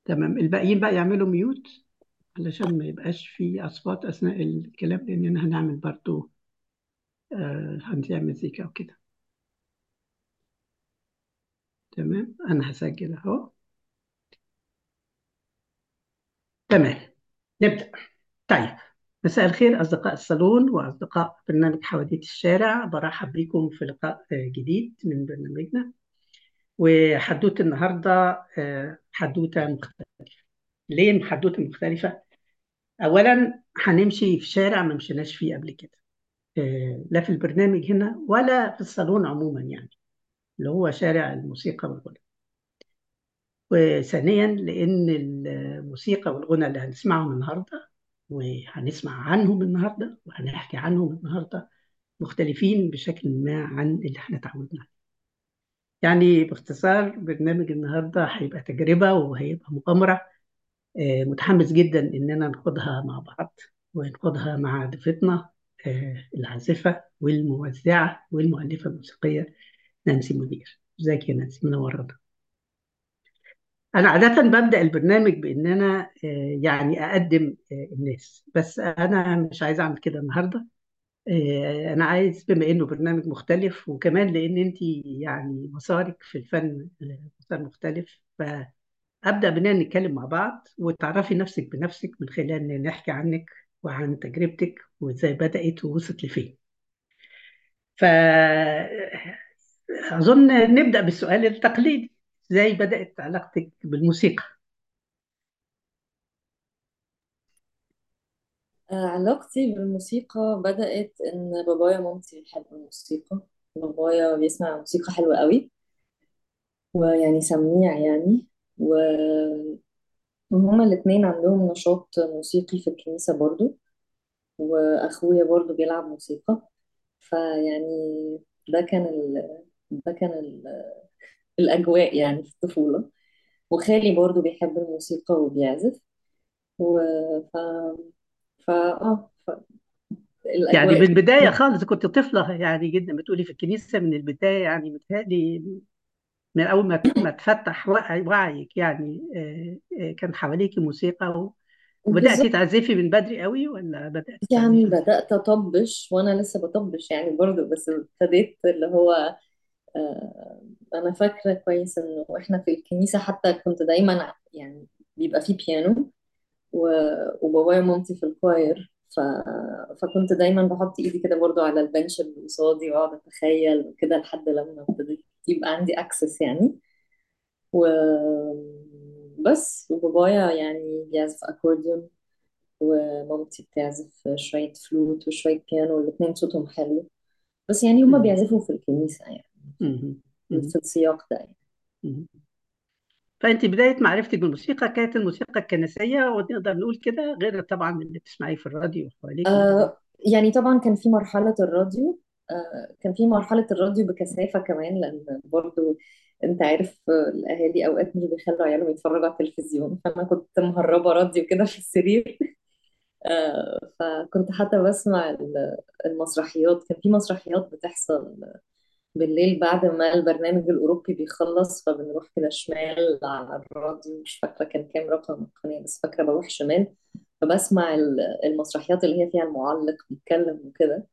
تمام الباقيين بقى يعملوا ميوت علشان ما يبقاش في أصوات أثناء الكلام لأننا هنعمل برضو آه هنذيع مزيكا وكده تمام أنا هسجل أهو تمام نبدأ طيب مساء الخير أصدقاء الصالون وأصدقاء برنامج حواديت الشارع برحب بكم في لقاء آه، جديد من برنامجنا وحدوتة النهاردة آه، حدوتة مختلفة ليه حدوتة مختلفة؟ أولا هنمشي في شارع ما مشيناش فيه قبل كده آه، لا في البرنامج هنا ولا في الصالون عموما يعني اللي هو شارع الموسيقى والغنى وثانيا لأن الموسيقى والغنى اللي هنسمعهم النهاردة وهنسمع عنهم النهاردة وهنحكي عنهم النهاردة مختلفين بشكل ما عن اللي احنا تعودنا عليه يعني باختصار برنامج النهاردة هيبقى تجربة وهيبقى مغامرة آه، متحمس جدا إننا ناخدها مع بعض وناخدها مع ضيفتنا آه، العازفة والموزعة والمؤلفة الموسيقية نانسي منير ازيك يا نانسي منورة أنا عادة ببدأ البرنامج بإن أنا آه، يعني أقدم آه، الناس بس أنا مش عايز أعمل كده النهاردة آه، أنا عايز بما إنه برنامج مختلف وكمان لأن أنت يعني مسارك في الفن آه، مسار مختلف فأبدأ بإننا نتكلم مع بعض وتعرفي نفسك بنفسك من خلال إن نحكي عنك وعن تجربتك وإزاي بدأت ووصلت لفين فأظن نبدأ بالسؤال التقليدي إزاي بدأت علاقتك بالموسيقى؟ آه، علاقتي بالموسيقى بدأت إن بابايا ومامتي بيحبوا الموسيقى بابايا بيسمع موسيقى حلوة قوي ويعني سميع يعني و... وهما الاتنين عندهم نشاط موسيقي في الكنيسة برضو وأخويا برضو بيلعب موسيقى فيعني ده كان ال... ده كان ال... الأجواء يعني في الطفولة وخالي برضو بيحب الموسيقى وبيعزف و ف... ف... اه ف... يعني الأجواء من البداية خالص كنت طفلة يعني جدا بتقولي في الكنيسة من البداية يعني متهيألي من أول ما ما تفتح وعي- وعيك يعني آه، آه، كان حواليك موسيقى و- وبدأتي بالظبط تعزفي من بدري قوي ولا بدأتي يعني تعزفي؟ بدأت أطبش وأنا لسه بطبش يعني برضو بس ابتديت اللي هو آه، أنا فاكرة كويس إنه إحنا في الكنيسة حتى كنت دايما يعني بيبقى فيه بيانو و- وبابايا ومامتي في الكواير ف... فكنت دايما بحط إيدي كده برضو على البنش اللي قصادي وأقعد أتخيل وكده لحد لما ابتديت يبقى عندي أكسس يعني و بس وبابايا يعني بيعزف أكورديون ومامتي بتعزف شوية فلوت وشوية بيانو والاتنين صوتهم حلو بس يعني هما مم. بيعزفوا في الكنيسة يعني مم. مم. في السياق ده يعني مم. فأنت بداية معرفتك بالموسيقى كانت الموسيقى الكنسية ونقدر نقول كده غير طبعا اللي بتسمعيه في الراديو حواليكي آه يعني طبعا كان في مرحلة الراديو آه كان في مرحلة الراديو بكثافة كمان لأن برضو أنت عارف آه، الأهالي أوقات مش بيخلوا عيالهم يتفرجوا على التلفزيون فأنا كنت مهربة راديو كده في السرير آه فكنت حتى بسمع ال- المسرحيات كان في مسرحيات بتحصل بالليل بعد ما البرنامج الأوروبي بيخلص فبنروح كده شمال على الراديو مش فاكرة كان كام رقم القناة بس فاكرة بروح شمال فبسمع ال- المسرحيات اللي هي فيها المعلق بيتكلم وكده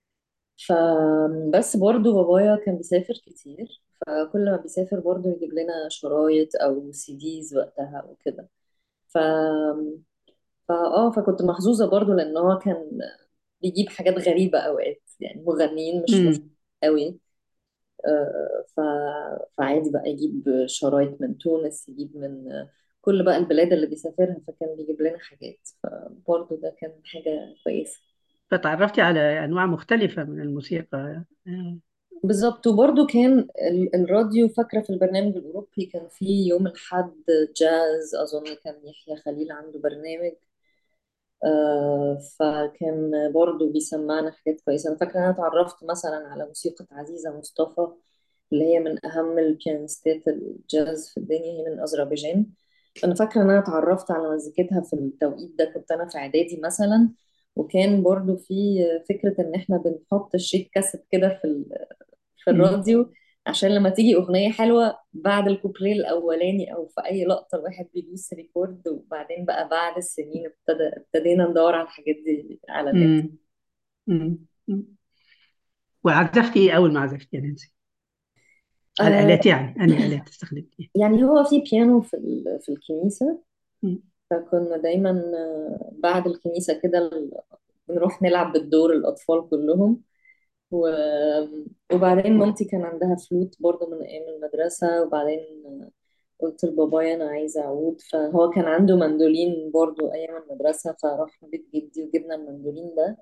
فبس برضو بابايا كان بيسافر كتير فكل ما بيسافر برضو يجيب لنا شرايط أو سيديز وقتها وكده ف فاه فكنت محظوظة برضو لأن هو كان بيجيب حاجات غريبة أوقات يعني مغنيين مش مشهورين مم. قوي آه، ف... فعادي بقى يجيب شرايط من تونس يجيب من آه، كل بقى البلاد اللي بيسافرها فكان بيجيب لنا حاجات فبرضه ده كان حاجة كويسة فتعرفتي على أنواع مختلفة من الموسيقى آه. بالظبط وبرضه كان ال- الراديو فاكرة في البرنامج الأوروبي كان في يوم الأحد جاز أظن كان يحيى خليل عنده برنامج آه، فكان برضه بيسمعنا حاجات كويسة أنا فاكرة إن أنا اتعرفت مثلا على موسيقى عزيزة مصطفى اللي هي من أهم البيانستات الجاز في الدنيا هي من أذربيجان أنا فاكرة إن أنا اتعرفت على مزيكتها في التوقيت ده كنت أنا في إعدادي مثلا وكان برضو في فكرة إن إحنا بنحط الشيت كاسيت كده في ال- في مم. الراديو عشان لما تيجي أغنية حلوة بعد الكوبليه الأولاني أو في أي لقطة الواحد بيدوس ريكورد وبعدين بقى بعد السنين ابتدى ابتدينا ندور على الحاجات دي على النت مم. مم. مم. وعزفتي ايه اول ما عزفتي يا نانسي على آه الآلات يعني أنهي آلات استخدمتيها يعني هو في بيانو في ال- في الكنيسة مم. فكنا دايما آه، بعد الكنيسة كده ال- بنروح نلعب بالدور الأطفال كلهم و... وبعدين مامتي كان عندها فلوت برضه من أيام المدرسة وبعدين قلت لبابايا أنا عايزة أعود فهو كان عنده مندولين برضه أيام المدرسة فرحنا بيت جدي وجبنا المندولين ده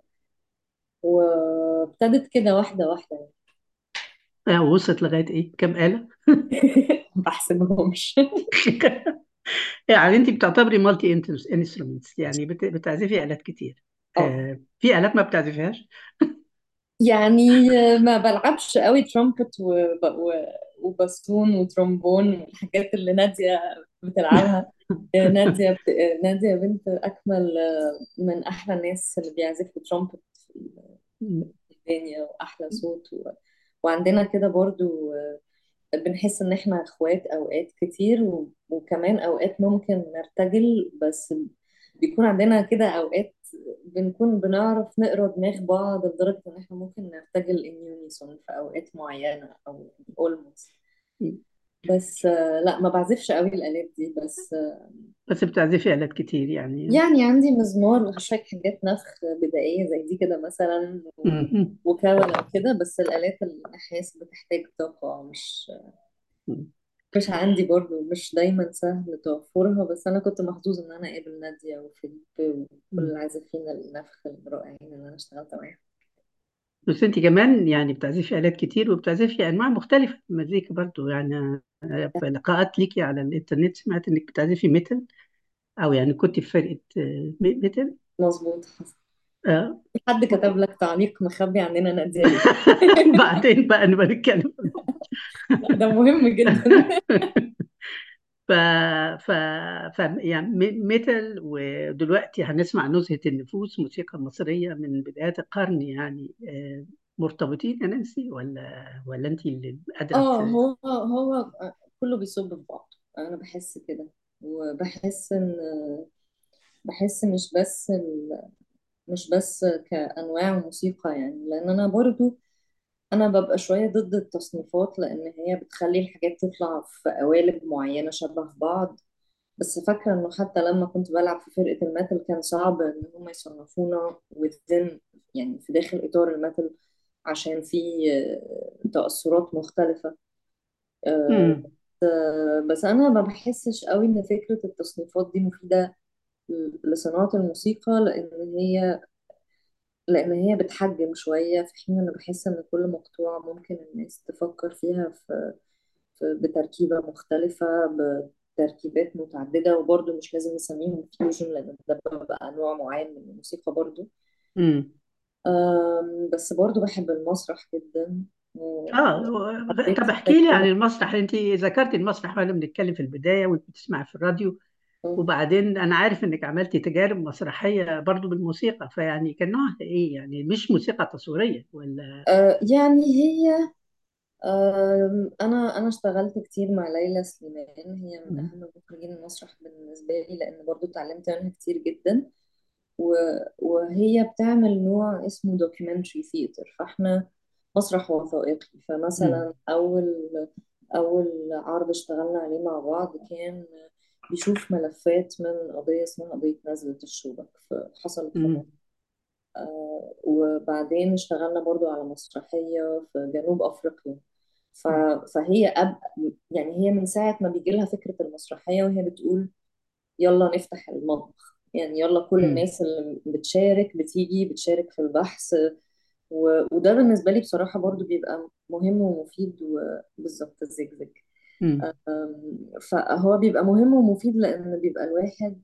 وابتدت كده واحدة واحدة آه، وصلت لغاية إيه كم آلة ما بحسبهمش يعني أنت بتعتبري مالتي انسترومنتس يعني بت- بتعزفي آلات كتير اه آه، في آلات ما بتعزفيهاش يعني ما بلعبش قوي ترومبت وب... و... وباسون وترومبون والحاجات اللي نادية بتلعبها نادية بت... نادية بنت أكمل من أحلى الناس اللي بيعزفوا ترومبت مم. في الدنيا وأحلى صوت و... وعندنا كده برضو بنحس إن إحنا إخوات أوقات كتير و... وكمان أوقات ممكن نرتجل بس بيكون عندنا كده أوقات بنكون بنعرف نقرا دماغ بعض لدرجة إن إحنا ممكن نرتجل in unison في أوقات معينة أو almost بس آه، لا ما بعزفش قوي الآلات دي بس آه، بس بتعزفي آلات كتير يعني يعني عندي مزمار وشوية حاجات نفخ بدائية زي دي كده مثلا و- مم. وكونة وكده بس الآلات النحاس بتحتاج طاقة مش مم. مش عندي برضو مش دايما سهل توفرها بس أنا كنت محظوظة إن أنا أقابل نادية وفيليب وكل مم. العازفين النفخ الرائعين اللي أنا اشتغلت معاهم بس أنت كمان يعني بتعزفي آلات كتير وبتعزفي أنواع مختلفة من المزيكا برضو يعني آه، في لقاءات ليكي على الإنترنت سمعت إنك بتعزفي ميتال أو يعني كنت في فرقة آه، ميتال مظبوط حصل آه. في حد كتب لك تعليق مخبي عننا نادية ليه بعدين بقى نبقى نتكلم في الموضوع لا ده مهم جدا ف ف ف يعني مي- ميتال ودلوقتي هنسمع نزهة النفوس موسيقى مصرية من بدايات القرن يعني آه، مرتبطين يا نانسي ولا ولا انت اللي قادرة اه ت- هو هو كله بيصب في بعض انا بحس كده وبحس ان بحس مش بس ال... مش بس كانواع موسيقى يعني لان انا برضو انا ببقى شويه ضد التصنيفات لان هي بتخلي الحاجات تطلع في قوالب معينه شبه بعض بس فاكره انه حتى لما كنت بلعب في فرقه الميتال كان صعب ان هم يصنفونا within يعني في داخل اطار الميتال عشان في آه، تأثرات مختلفة آه، مم. بس انا ما بحسش قوي ان فكره التصنيفات دي مفيده لصناعه الموسيقى لان هي لان هي بتحجم شويه في حين انا بحس ان كل مقطوعه ممكن الناس تفكر فيها في, في بتركيبه مختلفه بتركيبات متعدده وبرضه مش لازم نسميهم فيوجن لان ده بقى نوع معين من الموسيقى برضه مم. أم، بس برضه بحب المسرح جدا اه وحبيت طب احكي لي عن التجربه المسرح انت ذكرتي المسرح وانا بنتكلم في البداية وانت بتسمعي في الراديو وبعدين انا عارف انك عملتي تجارب مسرحية برضو بالموسيقى فيعني كان نوعها ايه يعني مش موسيقى تصويرية ولا أه، يعني هي أم، أنا أنا اشتغلت كتير مع ليلى سليمان هي من مم. أهم مخرجين المسرح بالنسبة لي لأن برضو اتعلمت منها كتير جدا و- وهي بتعمل نوع اسمه دوكيومنتري ثياتر فاحنا مسرح وثائقي مم. فمثلا أول أول عرض اشتغلنا عليه مع بعض كان بيشوف ملفات من قضية اسمها قضية نزلة الشوبك ف- حصلت في مصر مم. آه، وبعدين اشتغلنا برضو على مسرحية في جنوب أفريقيا ف... فهي أب... يعني هي من ساعة ما بيجي لها فكرة المسرحية وهي بتقول يلا نفتح المطبخ يعني يلا كل مم. الناس اللي بتشارك بتيجي بتشارك في البحث و... وده بالنسبة لي بصراحة برضو بيبقى مهم ومفيد وبالظبط الزجزج مم. أم، فهو بيبقى مهم ومفيد لأن بيبقى الواحد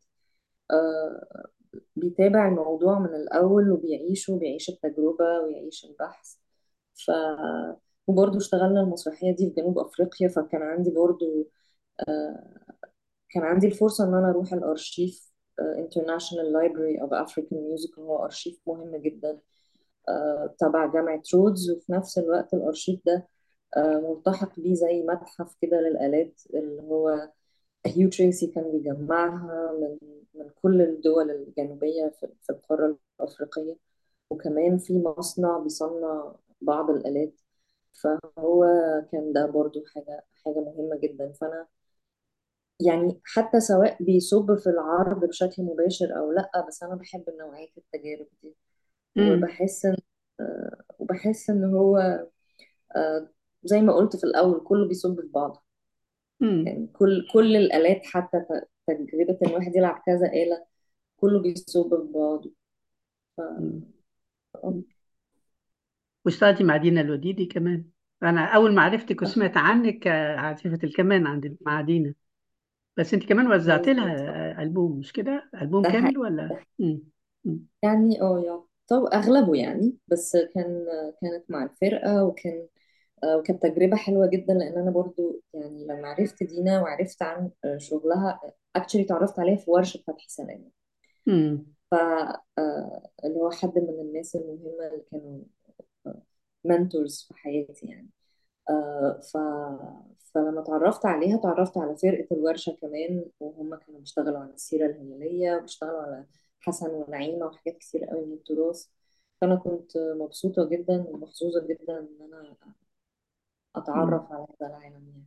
آه، بيتابع الموضوع من الأول وبيعيشه وبيعيش التجربة ويعيش البحث ف وبرضه اشتغلنا المسرحية دي في جنوب أفريقيا فكان عندي برضه آه، كان عندي الفرصة إن أنا أروح الأرشيف آه، International Library of African Music هو أرشيف مهم جدا آه، تبع جامعة رودز وفي نفس الوقت الأرشيف ده آه، ملتحق بيه زي متحف كده للآلات اللي هو هيو تريسي كان بيجمعها من من كل الدول الجنوبية في في القارة الأفريقية وكمان في مصنع بيصنع بعض الآلات فهو كان ده برضو حاجة حاجة مهمة جدا فأنا يعني حتى سواء بيصب في العرض بشكل مباشر أو لأ بس أنا بحب نوعية التجارب دي امم وبحس إن آه، وبحس إن هو آه، زي ما قلت في الأول كله بيصب في بعض امم يعني كل كل الآلات حتى ت- تجربة إن واحد يلعب كذا آلة كله بيصب في بعضه ف... آه، واشتغلتي مع دينا الوديدي كمان انا اول ما عرفتك وسمعت عنك آه، عازفة الكمان عند مع دينا بس انت كمان وزعت لها بالظبط آه، البوم مش كده البوم ده كامل حقيقي ولا امم أمم. يعني اه يا طب أغلبه يعني بس كان كانت مع الفرقة وكان آه، وكانت تجربة حلوة جدا لأن أنا برضو يعني لما عرفت دينا وعرفت عن آه، شغلها اكشلي اتعرفت عليها في ورشة فتحي سنة أمم. ف آه، اللي هو حد من الناس المهمة اللي كانوا منتورز في حياتي يعني آه، ف... فلما اتعرفت عليها اتعرفت على فرقة الورشة كمان وهم كانوا بيشتغلوا على السيرة الهلالية وبيشتغلوا على حسن ونعيمة وحاجات كتير قوي من التراث فأنا كنت مبسوطة جدا ومحظوظة جدا إن أنا أمم. أتعرف على هذا العالم يعني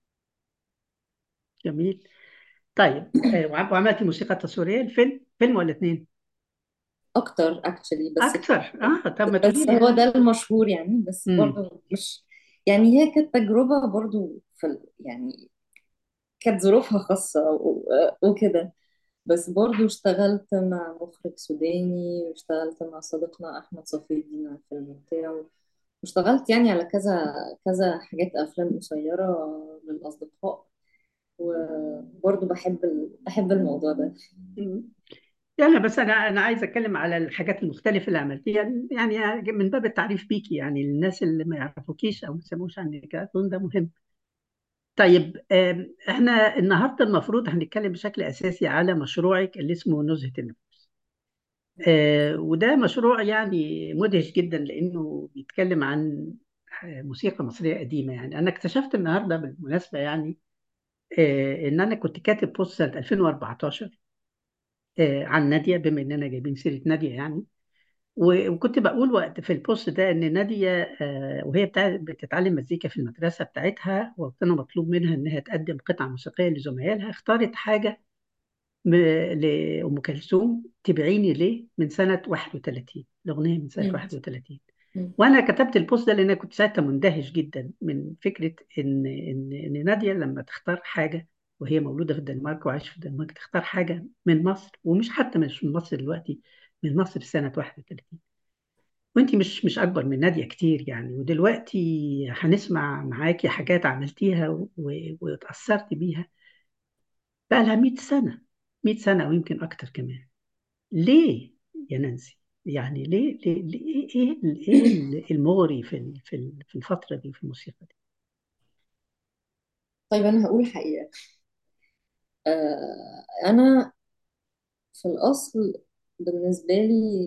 جميل طيب آه، وع- وعملتي موسيقى تصويرية الفيلم فيلم ولا اتنين أكتر اكشلي بس اكتر اه طب ما تقولي بس لي هو اه ده المشهور يعني بس امم برضو مش يعني هي كانت تجربة برضو في ال- يعني كانت ظروفها خاصة و- وكده بس برضو اشتغلت مع مخرج سوداني واشتغلت مع صديقنا أحمد صفي الدين على الفيلم بتاعه واشتغلت يعني على كذا كذا حاجات أفلام قصيرة للأصدقاء وبرضو بحب ال... بحب الموضوع ده يلا بس انا انا عايز اتكلم على الحاجات المختلفه اللي عملتيها يعني من باب التعريف بيكي يعني الناس اللي ما يعرفوكيش او ما سمعوش عنك اظن ده مهم طيب آم، احنا النهارده المفروض هنتكلم بشكل اساسي على مشروعك اللي اسمه نزهه النفس آه، وده مشروع يعني مدهش جدا لانه بيتكلم عن آه، موسيقى مصريه قديمه يعني انا اكتشفت النهارده بالمناسبه يعني آه، ان انا كنت كاتب بوست سنه 2014 آه، عن ناديه بما اننا جايبين سيره ناديه يعني و- وكنت بقول وقت في البوست ده ان ناديه آه، وهي بتاع بتتعلم مزيكا في المدرسه بتاعتها وكان مطلوب منها انها تقدم قطعه موسيقيه لزمايلها اختارت حاجه م- لأم كلثوم تبعيني ليه من سنة 31 الأغنية من سنة مم. 31 مم. وأنا كتبت البوست ده لأن أنا كنت ساعتها مندهش جدا من فكرة إن إن إن نادية لما تختار حاجة وهي مولودة في الدنمارك وعايشة في الدنمارك تختار حاجة من مصر ومش حتى مش من مصر دلوقتي من مصر في سنة 31 وانت مش مش اكبر من نادية كتير يعني ودلوقتي هنسمع معاكي حاجات عملتيها و- و- واتأثرت بيها بقى لها 100 سنة 100 سنة او يمكن اكتر كمان ليه يا نانسي يعني ليه ليه, ليه ايه ايه ايه المغري في ال- في ال- في الفترة دي في الموسيقى دي طيب أنا هقول حقيقة آه أنا في الأصل بالنسبة لي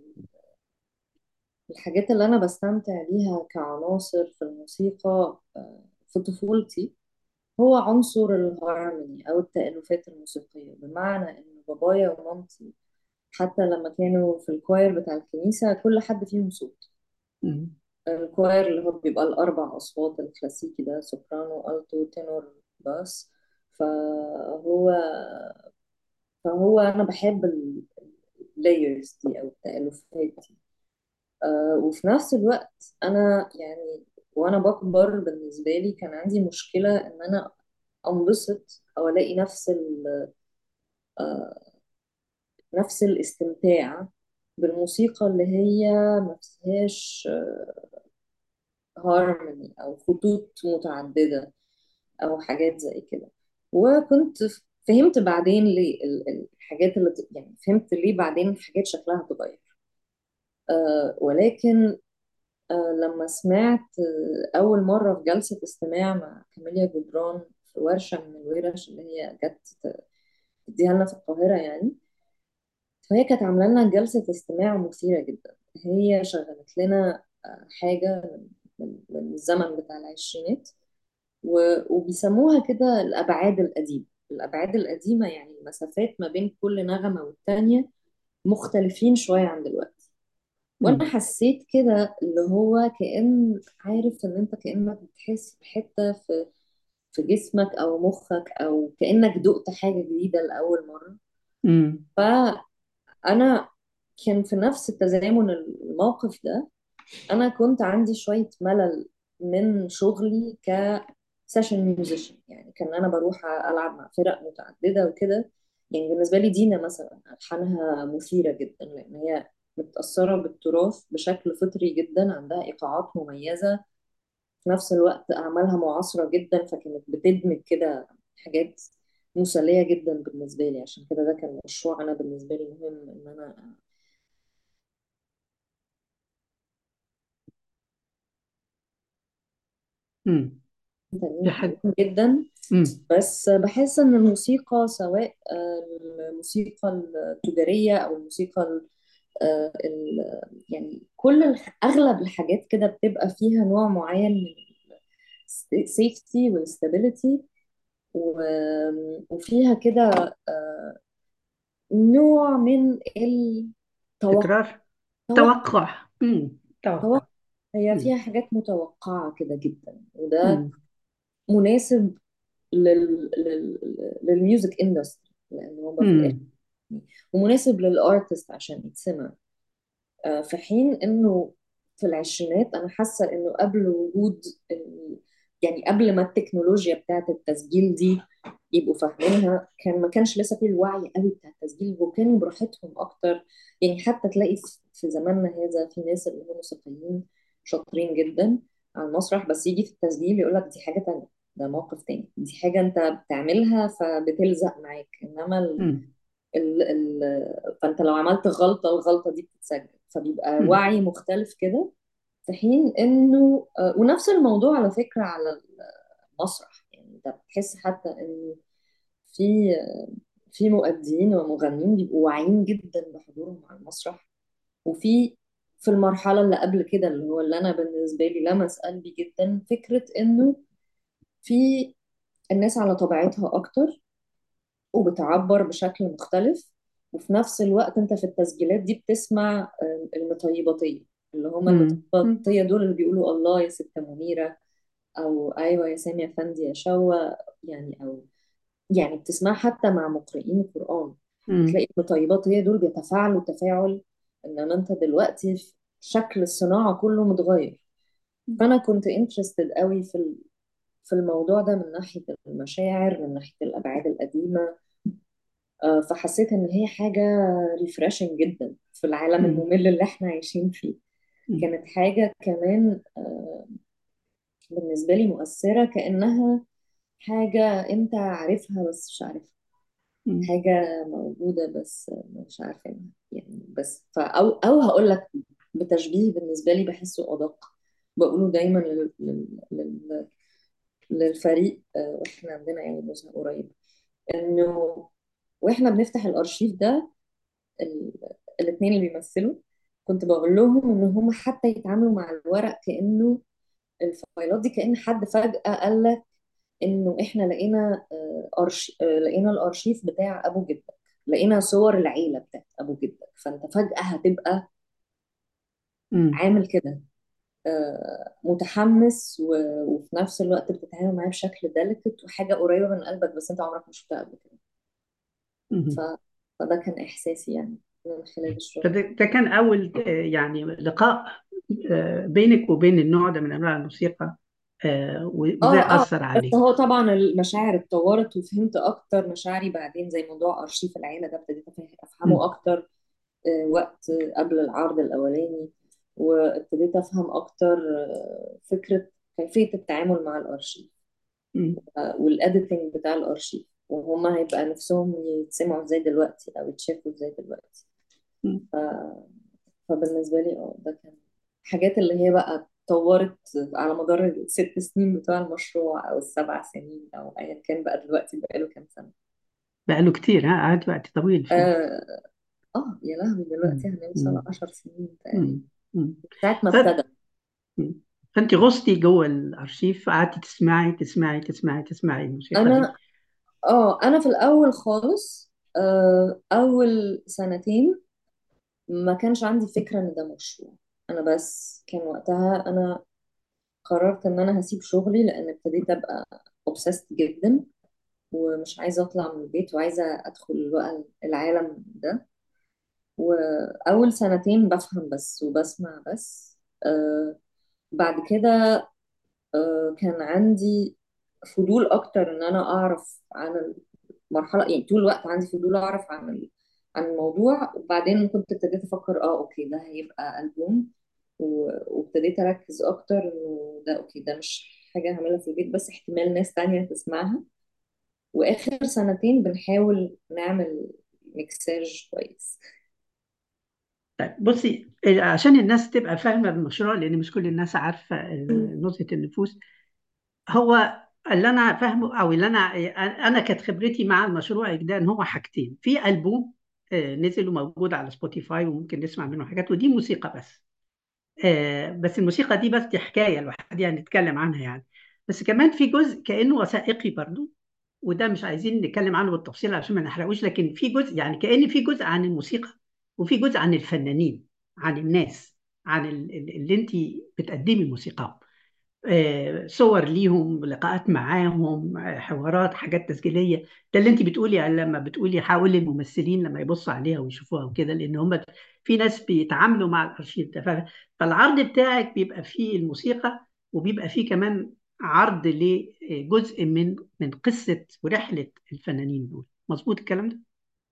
الحاجات اللي أنا بستمتع بيها كعناصر في الموسيقى آه، في طفولتي هو عنصر الهارموني أو التألفات الموسيقية بمعنى إن بابايا ومامتي حتى لما كانوا في الكواير بتاع الكنيسة كل حد فيهم صوت مم. الكواير اللي هو بيبقى الأربع أصوات الكلاسيكي ده سوبرانو ألتو تينور باس فهو فهو أنا بحب اللايرز دي أو التألفات دي آه، وفي نفس الوقت انا يعني وانا بكبر بالنسبه لي كان عندي مشكله ان انا انبسط او الاقي نفس ال آه، نفس الاستمتاع بالموسيقى اللي هي ما فيهاش هارموني او خطوط متعدده او حاجات زي كده وكنت فهمت بعدين ليه ال- ال- الحاجات اللي ت- يعني فهمت ليه بعدين الحاجات شكلها اتغير آه، ولكن آه، لما سمعت آه، أول مرة في جلسة استماع مع كاميليا جبران في ورشة من الورش اللي هي جت ت- تديها لنا في القاهرة يعني فهي كانت عاملة لنا جلسة استماع مثيرة جدا هي شغلت لنا آه، حاجة من من الزمن بتاع العشرينات و- وبيسموها كده الأبعاد القديمة الأبعاد القديمة يعني المسافات ما بين كل نغمة والتانية مختلفين شوية عن دلوقتي وأنا مم. حسيت كده اللي هو كأن عارف إن أنت كأنك بتحس بحتة في في جسمك أو مخك أو كأنك دقت حاجة جديدة لأول مرة مم. فأنا كان في نفس التزامن الموقف ده انا كنت عندي شويه ملل من شغلي ك سيشن ميوزيشن يعني كان انا بروح العب مع فرق متعدده وكده يعني بالنسبه لي دينا مثلا الحانها مثيره جدا لان هي متاثره بالتراث بشكل فطري جدا عندها ايقاعات مميزه في نفس الوقت اعمالها معاصره جدا فكانت بتدمج كده حاجات مسليه جدا بالنسبه لي عشان كده ده كان مشروع انا بالنسبه لي مهم ان انا مم. دي تانيين حاجة حلوين جدا مم. بس بحس ان الموسيقى سواء آه، الموسيقى التجارية او الموسيقى ال آه، ال- يعني كل الح- اغلب الحاجات كده بتبقى فيها نوع معين من السيفتي والستابيليتي وفيها كده آه، نوع من التوقع تكرار توقع مم. توقع توقع هي مم. فيها حاجات متوقعة كده جدا وده مم. مناسب لل... لل... للميوزك اندستري لان هو في الاخر مم. ومناسب للارتست عشان يتسمع آه، في حين انه في العشرينات انا حاسه انه قبل وجود ال- يعني قبل ما التكنولوجيا بتاعت التسجيل دي يبقوا فاهمينها كان ما كانش لسه فيه الوعي قوي بتاع التسجيل وكانوا براحتهم اكتر يعني حتى تلاقي في في زماننا هذا في ناس اللي هم موسيقيين شاطرين جدا على المسرح بس يجي في التسجيل يقول لك دي حاجه تانية ده موقف تاني دي حاجه انت بتعملها فبتلزق معاك انما مم. ال ال فانت لو عملت غلطة الغلطة دي بتتسجل فبيبقى مم. وعي مختلف كده في حين انه آه، ونفس الموضوع على فكرة على المسرح يعني انت بتحس حتى انه في في مؤدين ومغنيين بيبقوا واعيين جدا بحضورهم على المسرح وفي في المرحلة اللي قبل كده اللي هو اللي انا بالنسبة لي لمس قلبي جدا فكرة انه في الناس على طبيعتها اكتر وبتعبر بشكل مختلف وفي نفس الوقت انت في التسجيلات دي بتسمع آه، المطيباتية اللي هم مم. مم. المطيباتية دول اللي بيقولوا الله يا ست منيرة او ايوه يا سامي افندي يا شوى يعني او يعني بتسمع حتى مع مقرئين القرآن مم. بتلاقي المطيبات هي دول بيتفاعلوا تفاعل انما انت دلوقتي في شكل الصناعة كله متغير فانا كنت انترستد قوي في ال- في الموضوع ده من ناحية المشاعر من ناحية الأبعاد القديمة آه، فحسيت ان هي حاجة ريفرشنج جدا في العالم مم. الممل اللي احنا عايشين فيه مم. كانت حاجة كمان آه، بالنسبة لي مؤثرة كأنها حاجة انت عارفها بس مش عارفها مم. حاجة موجودة بس مش عارفينها يعني بس فا أو أو هقول لك بتشبيه بالنسبة لي بحسه أدق بقوله دايما لل... لل... لل... للفريق آه، واحنا عندنا يعني نزهة قريب انه واحنا بنفتح الارشيف ده الاثنين اللي بيمثلوا كنت بقول لهم ان هم حتى يتعاملوا مع الورق كانه الفايلات دي كأن حد فجأة قال لك انه احنا لقينا آه، أرش... آه، لقينا الارشيف بتاع ابو جدك لقينا صور العيلة بتاعت ابو جدك فانت فجأة هتبقى مم. عامل كده آه، متحمس و... وفي نفس الوقت بتتعامل معاه بشكل ديليكت وحاجة قريبة من قلبك بس انت عمرك ما شفتها قبل كده ف... مم. فده كان احساسي يعني من خلال الشغل فده ده كان أول آه، يعني لقاء آه، بينك وبين النوع ده من أنواع الموسيقى آه، وإزاي اه اه أثر بس عليك هو طبعا المشاعر اتطورت وفهمت اكتر مشاعري بعدين زي موضوع ارشيف العيله ده ابتديت أفه- افهمه مم. اكتر آه، وقت قبل العرض الاولاني وابتديت افهم اكتر آه، فكره كيفيه التعامل مع الارشيف مم. آه، والاديتنج بتاع الارشيف وهم هيبقى نفسهم يتسمعوا ازاي دلوقتي او يتشافوا ازاي دلوقتي مم. ف... فبالنسبه لي اه ده كان حاجات اللي هي بقى اتطورت على مدار الست سنين بتوع المشروع او السبع سنين او ايا كان بقى دلوقتي بقى له كام سنه بقاله كتير ها قعد وقت طويل فيه اه, آه يا لهوي دلوقتي مم. هنوصل مم. عشر سنين تقريبا مم. مم. ساعة ما طيب ابتدى مم. فانت غصتي جوه الارشيف قعدتي تسمعي تسمعي تسمعي تسمعي الموسيقى دي انا اه انا في الاول خالص آه، اول سنتين ما كانش عندي فكرة ان ده مشروع انا بس كان وقتها انا قررت ان انا هسيب شغلي لان ابتديت ابقى obsessed جدا ومش عايزة اطلع من البيت وعايزة ادخل بقى العالم ده واول سنتين بفهم بس وبسمع بس آه بعد كده آه كان عندي فضول اكتر ان انا اعرف عن المرحله يعني طول الوقت عندي فضول اعرف عن ال- عن الموضوع وبعدين كنت ابتديت افكر اه اوكي ده هيبقى البوم و- وابتديت اركز اكتر انه ده اوكي ده مش حاجه هعملها في البيت بس احتمال ناس تانية تسمعها واخر سنتين بنحاول نعمل ميكساج كويس طيب بصي عشان الناس تبقى فاهمه المشروع لان مش كل الناس عارفه نزهه النفوس هو اللي انا فاهمه او اللي انا انا كانت خبرتي مع المشروع ده ان هو حاجتين في البوم آه، نزل وموجود على سبوتيفاي وممكن نسمع منه حاجات ودي موسيقى بس آه، بس الموسيقى دي بس دي حكايه الواحد يعني نتكلم عنها يعني بس كمان في جزء كانه وثائقي برضو وده مش عايزين نتكلم عنه بالتفصيل عشان ما نحرقوش لكن في جزء يعني كأن في جزء عن الموسيقى وفي جزء عن الفنانين عن الناس عن ال- ال- اللي انت بتقدمي موسيقى آه، صور ليهم لقاءات معاهم آه، حوارات حاجات تسجيليه ده اللي انت بتقولي على- لما بتقولي حاولي الممثلين لما يبصوا عليها ويشوفوها وكده لان هم في ناس بيتعاملوا مع الارشيف ده ف- فالعرض بتاعك بيبقى فيه الموسيقى وبيبقى فيه كمان عرض لجزء من من قصه ورحله الفنانين دول مظبوط الكلام ده؟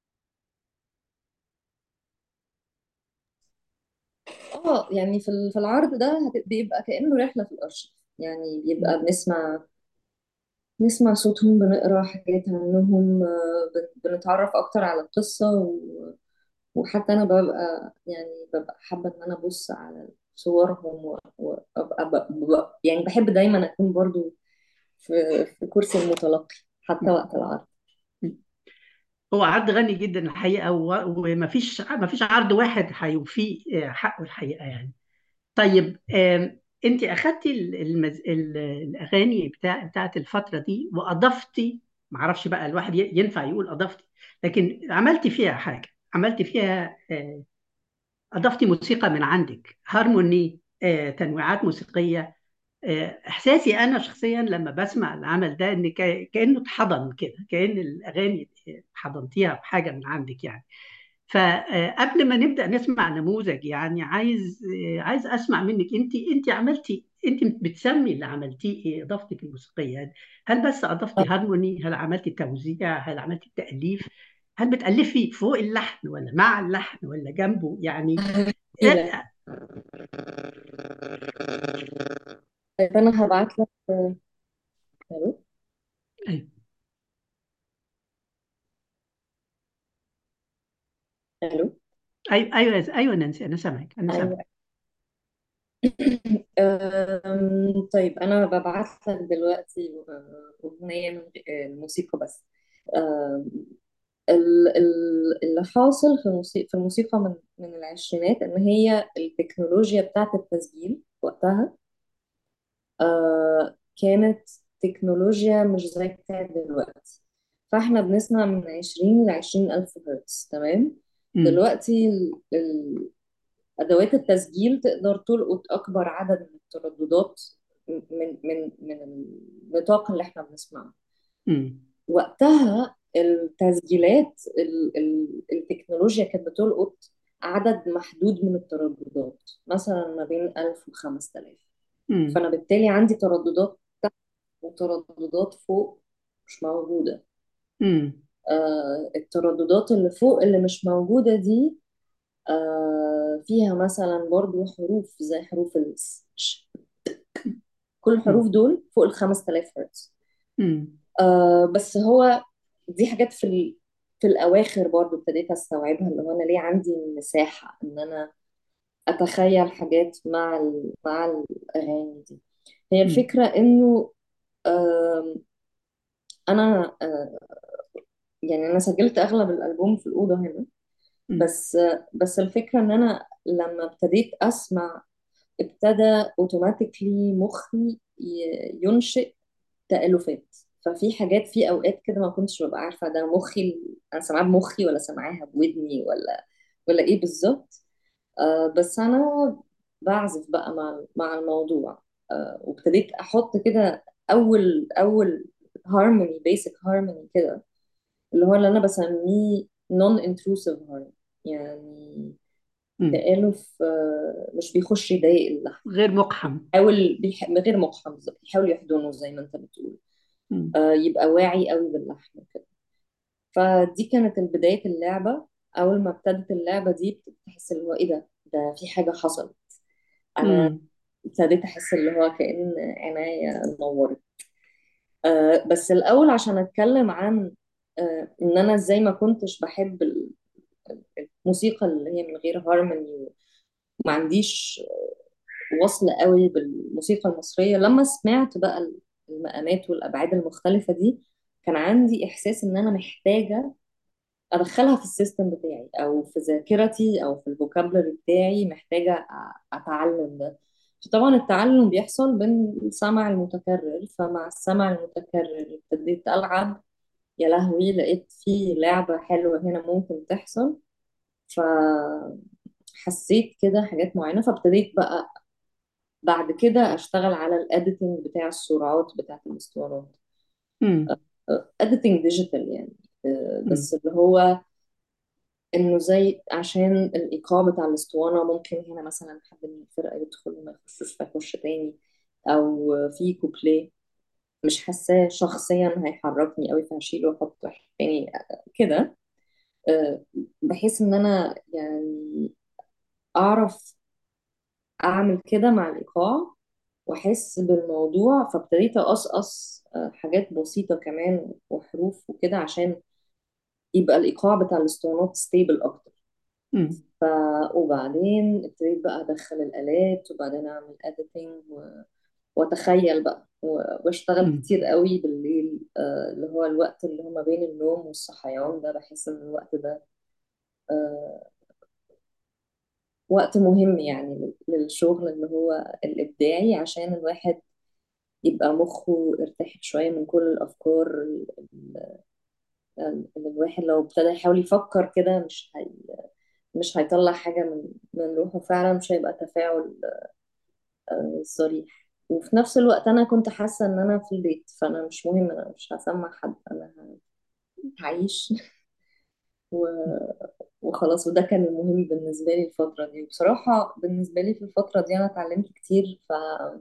اه يعني في ال- في العرض ده هت- بيبقى كأنه رحلة في الأرشيف يعني بيبقى بنسمع نسمع صوتهم بنقرا حاجات عنهم آه، بن- بنتعرف أكتر على القصة و- وحتى أنا ببقى يعني ببقى حابة إن أنا أبص على صورهم و- وأبقى ب- ب- يعني بحب دايما أكون برضو في في كرسي المتلقي حتى وقت العرض هو عرض غني جدا الحقيقه و- ومفيش مفيش عرض واحد هيوفيه آه، حقه الحقيقه يعني طيب آم، انت اخدتي ال- المز... ال- الاغاني بتاع بتاعت الفتره دي واضفتي معرفش بقى الواحد ي- ينفع يقول اضفتي لكن عملتي فيها حاجه عملتي فيها آه، اضفتي موسيقى من عندك هارموني آه، تنويعات موسيقيه آه، احساسي انا شخصيا لما بسمع العمل ده ان كا- كانه اتحضن كده كأن الاغاني حضنتيها بحاجه من عندك يعني فقبل ما نبدأ نسمع نموذج يعني عايز عايز اسمع منك انت انت عملتي انت بتسمي اللي عملتيه ايه اضافتك الموسيقيه هل بس اضفتي هارموني هل عملتي توزيع هل عملتي تأليف هل بتألفي فوق اللحن ولا مع اللحن ولا جنبه يعني جميلة طيب أنا هبعت لك آه، ألو ايوه ألو ايوه ايوه ايوه نانسي انا سامعك انا أيوه سامعك أم، طيب أنا ببعت لك دلوقتي آه، أغنية من آه، الموسيقى بس أم، ال- ال- اللي حاصل في الموسيقى في الموسيقى من من العشرينات إن هي التكنولوجيا بتاعت التسجيل وقتها آه، كانت تكنولوجيا مش زي بتاعت دلوقتي فاحنا بنسمع من 20 ل 20 ألف هرتز تمام امم دلوقتي ال- ال- أدوات التسجيل تقدر تلقط أكبر عدد من الترددات من من من النطاق اللي احنا بنسمعه امم وقتها التسجيلات ال ال التكنولوجيا كانت بتلقط عدد محدود من الترددات مثلا ما بين 1000 و 5000 امم فأنا بالتالي عندي ترددات تحت وترددات فوق مش موجودة امم آه الترددات اللي فوق اللي مش موجودة دي آه فيها مثلا برضو حروف زي حروف ال ش. كل الحروف دول فوق ال 5000 هرتز امم آه بس هو دي حاجات في ال... في الأواخر برضو ابتديت أستوعبها اللي هو أنا ليه عندي مساحة إن أنا أتخيل حاجات مع ال... مع الأغاني دي هي الفكرة إنه آم، أنا آه، يعني أنا سجلت أغلب الألبوم في الأوضة هنا امم بس بس الفكرة إن أنا لما ابتديت أسمع ابتدى اوتوماتيكلي مخي ي- ينشئ تألفات ففي حاجات في اوقات كده ما كنتش ببقى عارفه ده مخي انا سامعاها بمخي ولا سامعاها بودني ولا ولا ايه بالظبط آه بس انا بعزف بقى مع مع الموضوع آه وابتديت احط كده اول اول هارموني بيسك هارموني كده اللي هو اللي انا بسميه نون انتروسيف هارموني يعني مم. تآلف آه مش بيخش يضايق اللحن غير مقحم بيحاول بيح... غير مقحم بالظبط بيحاول يحضنه زي ما انت بتقول مم. آه يبقى واعي قوي باللحن وكده فدي كانت بداية اللعبة أول ما ابتدت اللعبة دي بتحس اللي هو إيه ده ده في حاجة حصلت أنا مم. ابتديت أحس اللي هو كأن عينيا نورت أه بس الأول عشان أتكلم عن أه إن أنا إزاي ما كنتش بحب ال- الموسيقى اللي هي من غير هارموني وما عنديش وصل قوي بالموسيقى المصرية لما سمعت بقى المقامات والأبعاد المختلفة دي كان عندي إحساس إن أنا محتاجة ادخلها في السيستم بتاعي او في ذاكرتي او في الفوكابلري بتاعي محتاجه أ- اتعلم ده فطبعا التعلم بيحصل بالسمع المتكرر فمع السمع المتكرر ابتديت العب يا لهوي لقيت في لعبه حلوه هنا ممكن تحصل فحسيت كده حاجات معينه فابتديت بقى بعد كده اشتغل على الاديتنج بتاع السرعات بتاعت الاسطوانات مم. اديتنج ديجيتال يعني أه، مم. بس اللي هو انه زي عشان الايقاع بتاع الاسطوانه ممكن هنا مثلا حد من الفرقه يدخل وما يخشوش فيخش تاني او في كوبليه مش حاساه شخصيا هيحركني قوي فهشيله واحط واحد تاني كده أه، بحيث ان انا يعني اعرف اعمل كده مع الايقاع واحس بالموضوع فابتديت اقصقص أه، حاجات بسيطه كمان وحروف وكده عشان يبقى الايقاع بتاع الاسطوانات ستيبل اكتر مم. ف وبعدين ابتديت بقى ادخل الالات وبعدين اعمل اديتنج و... واتخيل بقى و- واشتغل مم. كتير قوي بالليل آه، اللي هو الوقت اللي هو ما بين النوم والصحيان ده بحس ان الوقت ده آه، وقت مهم يعني لل- للشغل اللي هو الابداعي عشان الواحد يبقى مخه ارتاحت شوية من كل الافكار ال- ال- اللي الواحد لو ابتدى يحاول يفكر كده مش هي... مش هيطلع حاجة من من روحه فعلا مش هيبقى تفاعل صريح وفي نفس الوقت انا كنت حاسه ان انا في البيت فانا مش مهم انا مش هسمع حد انا هعيش و- وخلاص وده كان المهم بالنسبه لي الفتره دي وبصراحه بالنسبه لي في الفتره دي انا اتعلمت كتير ف...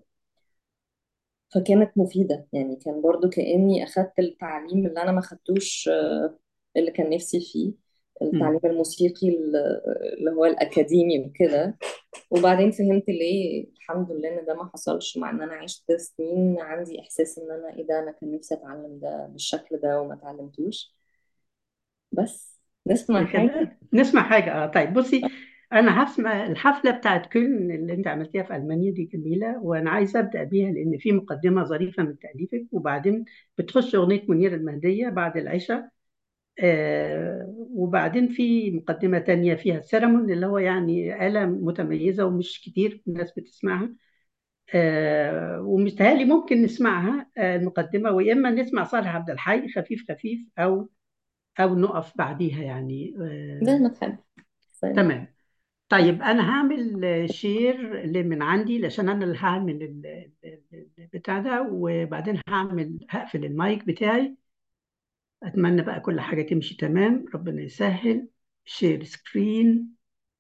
فكانت مفيده يعني كان برضو كاني اخدت التعليم اللي انا ما خدتوش آه، اللي كان نفسي فيه التعليم مم. الموسيقي اللي هو الأكاديمي وكده وبعدين فهمت ليه الحمد لله ان ده ما حصلش مع ان انا عشت سنين عندي احساس ان انا ايه ده انا كان نفسي اتعلم ده بالشكل ده وما اتعلمتوش بس نسمع حاجة كده نسمع حاجة اه طيب بصي أنا هسمع الحفلة بتاعت كولن اللي أنت عملتيها في ألمانيا دي جميلة وأنا عايزة أبدأ بيها لأن في مقدمة ظريفة من تأليفك وبعدين بتخش أغنية منير المهدية بعد العشاء آه وبعدين في مقدمة تانية فيها السيرامون اللي هو يعني آلة متميزة ومش كتير الناس بتسمعها آه ومستهالي ممكن نسمعها آه المقدمة ويا إما نسمع صالح عبد الحي خفيف خفيف أو أو نقف بعديها يعني زي آه ما تحب سلام. تمام طيب أنا هعمل آه، شير اللي من عندي عشان أنا اللي هعمل ال- ال- ال- البتاع ده وبعدين هعمل هقفل المايك بتاعي أتمنى بقى كل حاجة تمشي تمام ربنا يسهل شير سكرين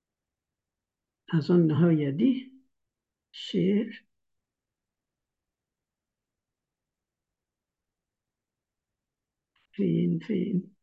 أظن هي دي شير فين فين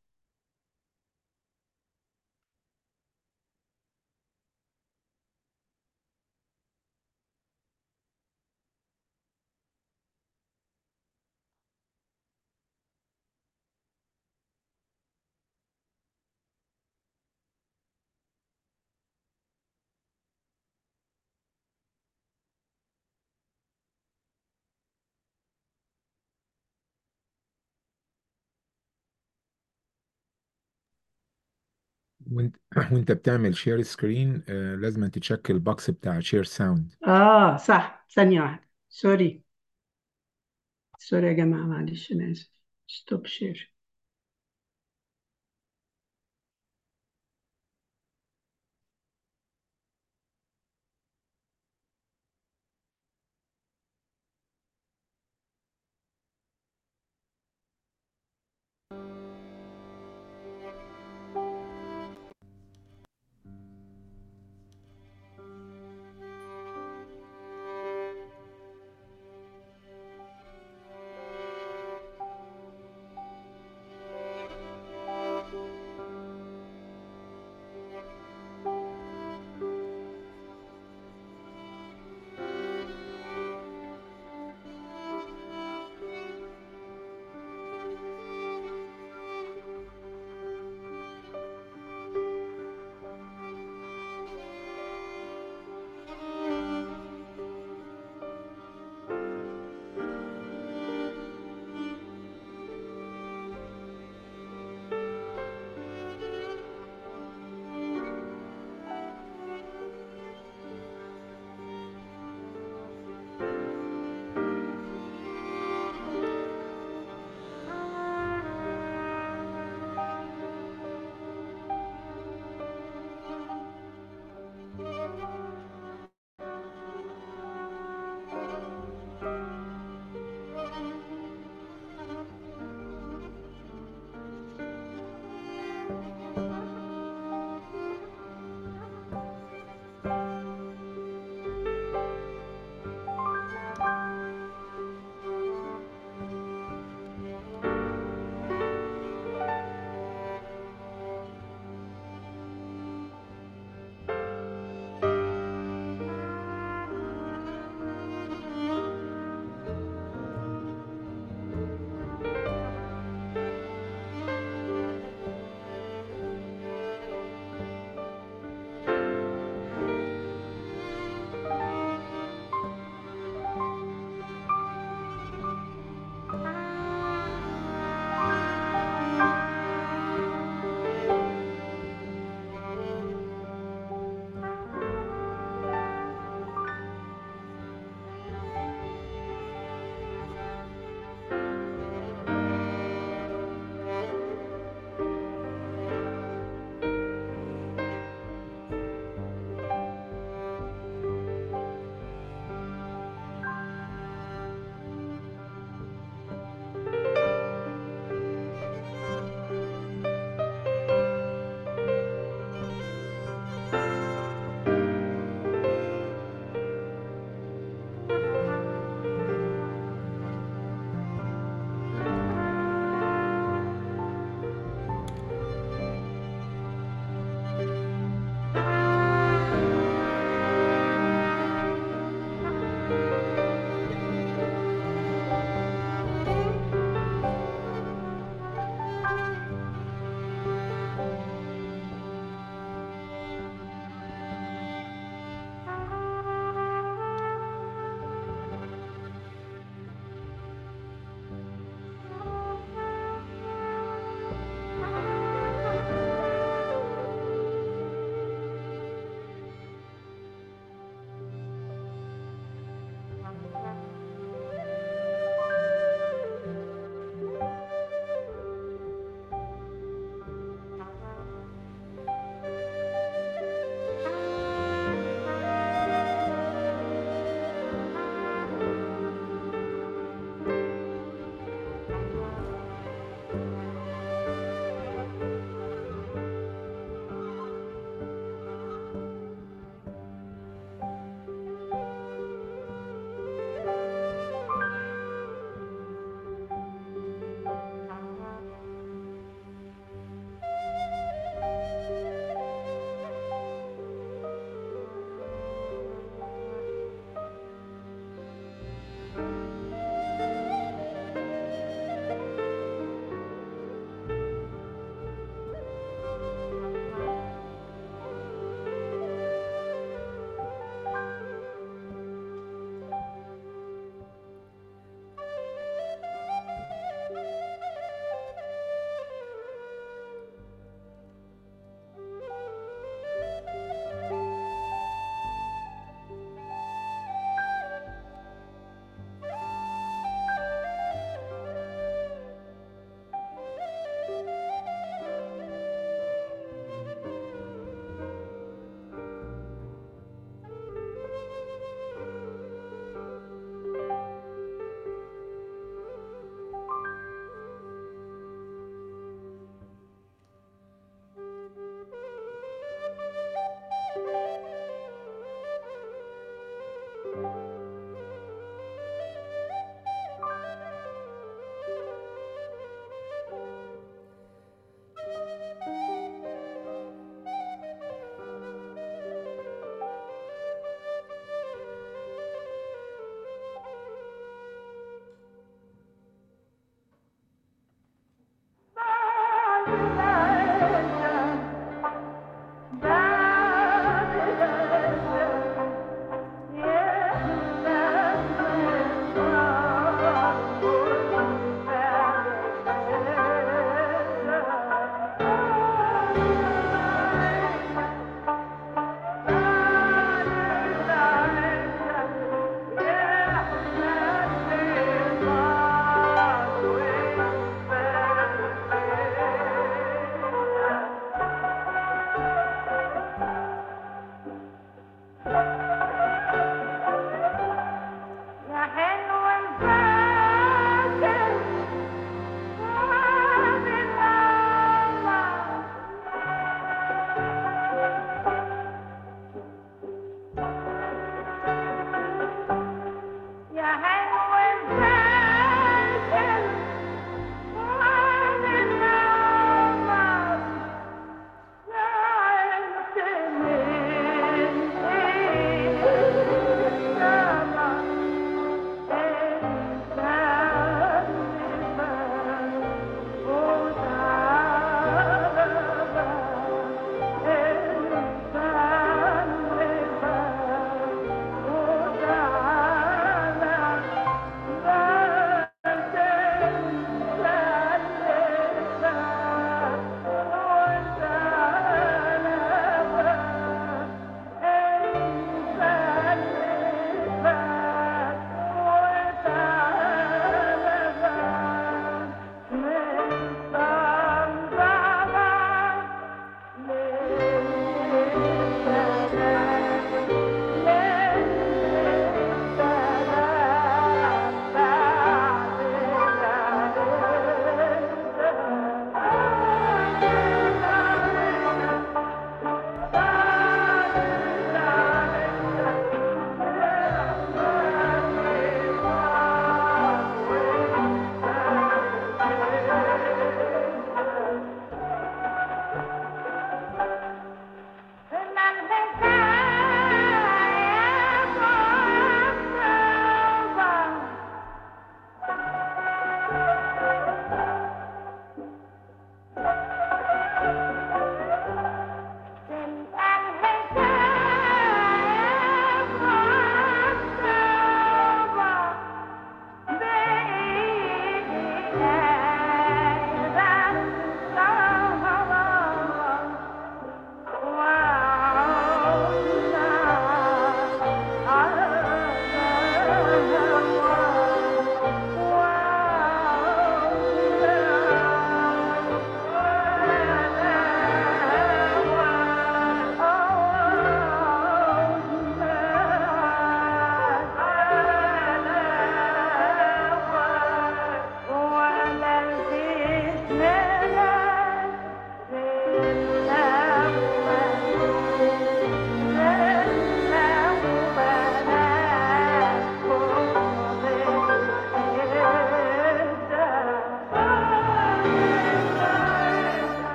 وانت وانت بتعمل شير سكرين لازم تتشكل البوكس بتاع شير ساوند اه صح ثانية واحدة سوري سوري يا جماعة معلش أنا آسف ستوب شير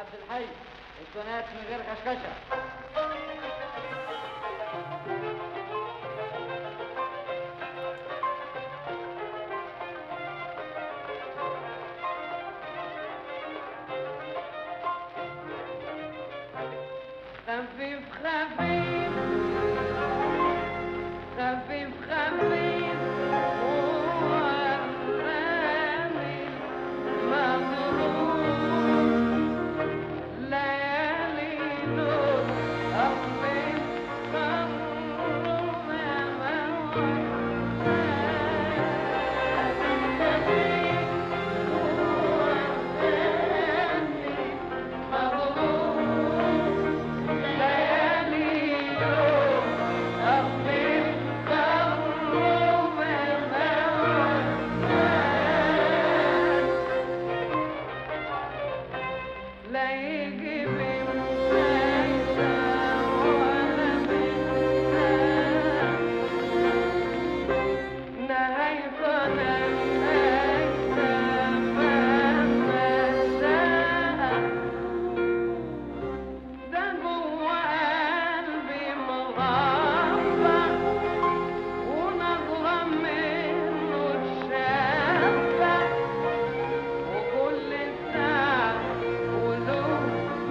عبد الحي التونات من غير كشكشه خفيف خفيف خفيف خفيف والرامي مغرور ليالي نور أخفيف خروف لا يجي من فايدة ولا من نهايتنا نهايتنا مهما شاء ده جوا قلبي مغامرة ونظرة منه تشافى وكل ساعة قلوب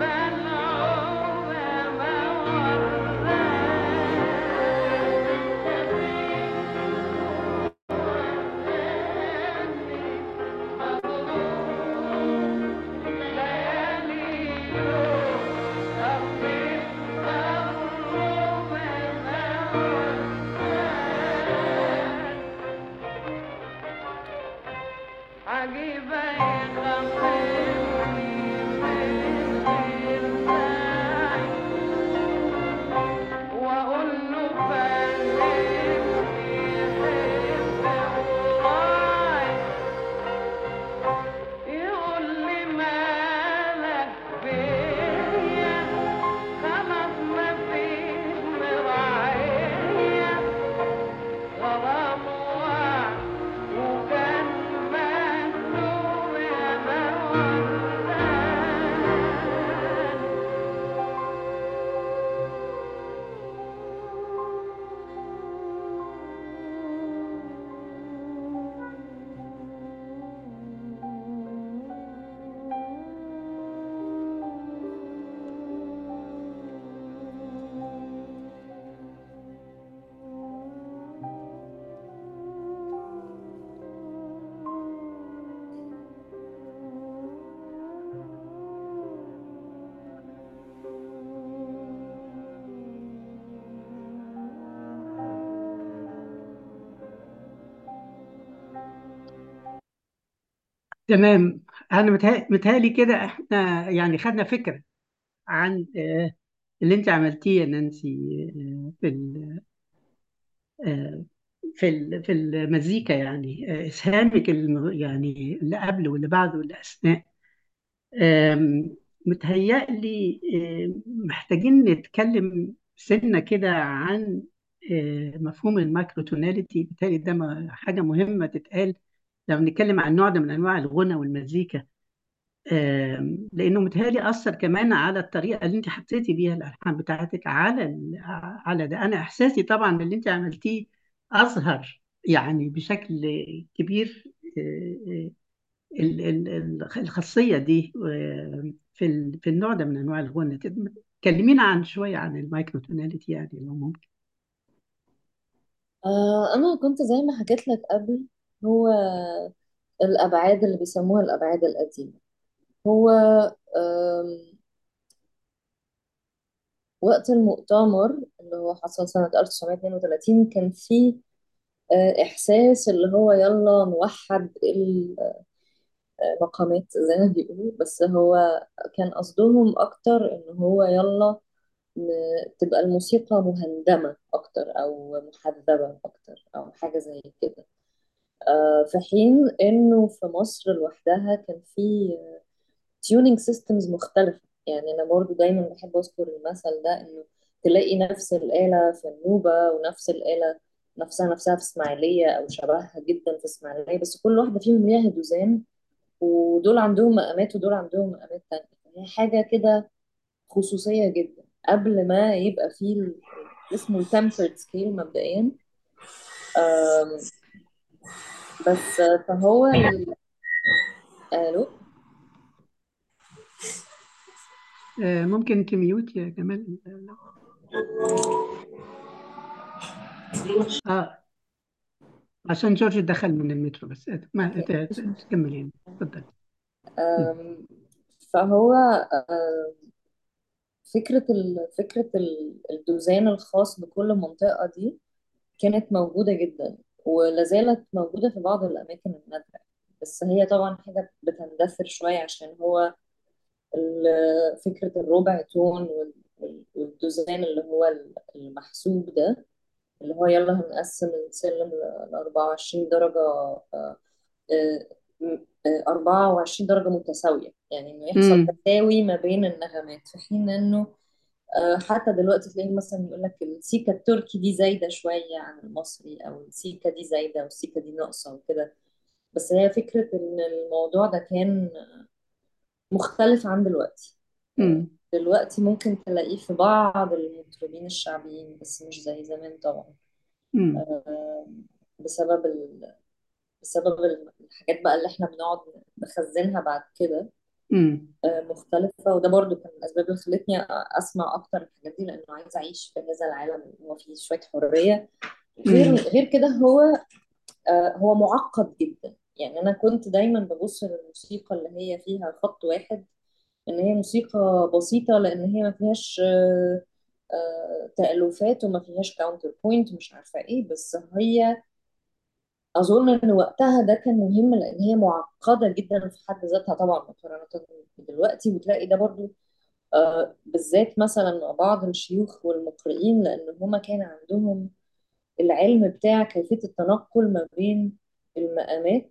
ملعوبة عجيبة يخبرني من غير داعي وأقول له فلتني حب والله يقول لي مالك بيا خلاص مفيش مراعية غرام وعد وكان مكتوب يا مولاي تمام انا متهيأ- متهيألي كده احنا يعني خدنا فكرة عن آه، اللي انت عملتيه يا نانسي آه، في ال- آه، في ال- في المزيكا يعني آه، اسهامك الم- يعني اللي قبل واللي بعد واللي اثناء آم، متهيألي آه، محتاجين نتكلم سنة كده عن آه، مفهوم المايكروتوناليتي بالتالي ده م- حاجة مهمة تتقال لو بنتكلم عن نوع ده من أنواع الغنى والمزيكا آم، لأنه متهيألي أثر كمان على الطريقة اللي أنت حطيتي بيها الألحان بتاعتك على ال- على ده أنا إحساسي طبعا اللي أنت عملتيه أظهر يعني بشكل كبير آه، آه، ال- ال- ال- الخاصية دي آه، في ال- في النوع ده من أنواع الغنى كلمينا عن شوية عن المايكرو توناليتي يعني لو ممكن آه أنا كنت زي ما حكيت لك قبل هو الأبعاد اللي بيسموها الأبعاد القديمة هو آم، وقت المؤتمر اللي هو حصل سنة 1932 كان فيه آه، إحساس اللي هو يلا نوحد المقامات زي ما بيقولوا بس هو كان قصدهم أكتر إن هو يلا ن- تبقى الموسيقى مهندمة أكتر أو محذبة أكتر أو حاجة زي كده آه، في حين إنه في مصر لوحدها كان في تيونينج سيستمز مختلفة يعني أنا برضو دايما بحب أذكر المثل ده إنه تلاقي نفس الآلة في النوبة ونفس الآلة نفسها نفسها في إسماعيلية أو شبهها جدا في إسماعيلية بس كل واحدة فيهم ليها هدوزان ودول عندهم مقامات ودول عندهم مقامات تانية هي حاجة كده خصوصية جدا قبل ما يبقى فيه ال- اسمه التمبرد سكيل مبدئيا آم، بس فهو ال... الو آه، ممكن تميوت يا جمال اه عشان جورج دخل من المترو بس ما اوكي ت- مفيش ت- مشكلة تكمل يعني اتفضل م. آم، فهو آم، فكرة ال... فكرة ال- الدوزان الخاص بكل منطقة دي كانت موجودة جدا ولا زالت موجودة في بعض الأماكن النادرة بس هي طبعا حاجة بتندثر شوية عشان هو ال- فكرة الربع تون وال- وال- والدوزان اللي هو المحسوب ده اللي هو يلا هنقسم السلم ل 24 درجة آه، آه، آه، 24 درجة متساوية يعني إنه يحصل م. تساوي ما بين النغمات في حين إنه آه، حتى دلوقتي تلاقي مثلا يقول لك السيكا التركي دي زايدة شوية عن المصري أو السيكا دي زايدة والسيكا دي ناقصة وكده بس هي فكرة إن الموضوع ده كان مختلف عن دلوقتي م. دلوقتي ممكن تلاقيه في بعض المطربين الشعبيين بس مش زي زمان طبعا م. آه، بسبب ال... بسبب الحاجات بقى اللي احنا بنقعد نخزنها بعد كده م. آه، مختلفة وده برضو كان من الأسباب اللي خلتني أسمع أكتر الحاجات دي لأنه عايزة أعيش في هذا العالم اللي هو فيه شوية حرية غير م. غير كده هو آه، هو معقد جدا يعني أنا كنت دايما ببص للموسيقى اللي هي فيها خط واحد إن هي موسيقى بسيطة لأن هي ما فيهاش آه، آه، تألفات وما فيهاش كاونتر بوينت مش عارفة إيه بس هي أظن إن وقتها ده كان مهم لأن هي معقدة جدا في حد ذاتها طبعا مقارنة بدلوقتي وتلاقي ده برضو آه، بالذات مثلا مع بعض الشيوخ والمقرئين لأن هما كان عندهم العلم بتاع كيفية التنقل ما بين المقامات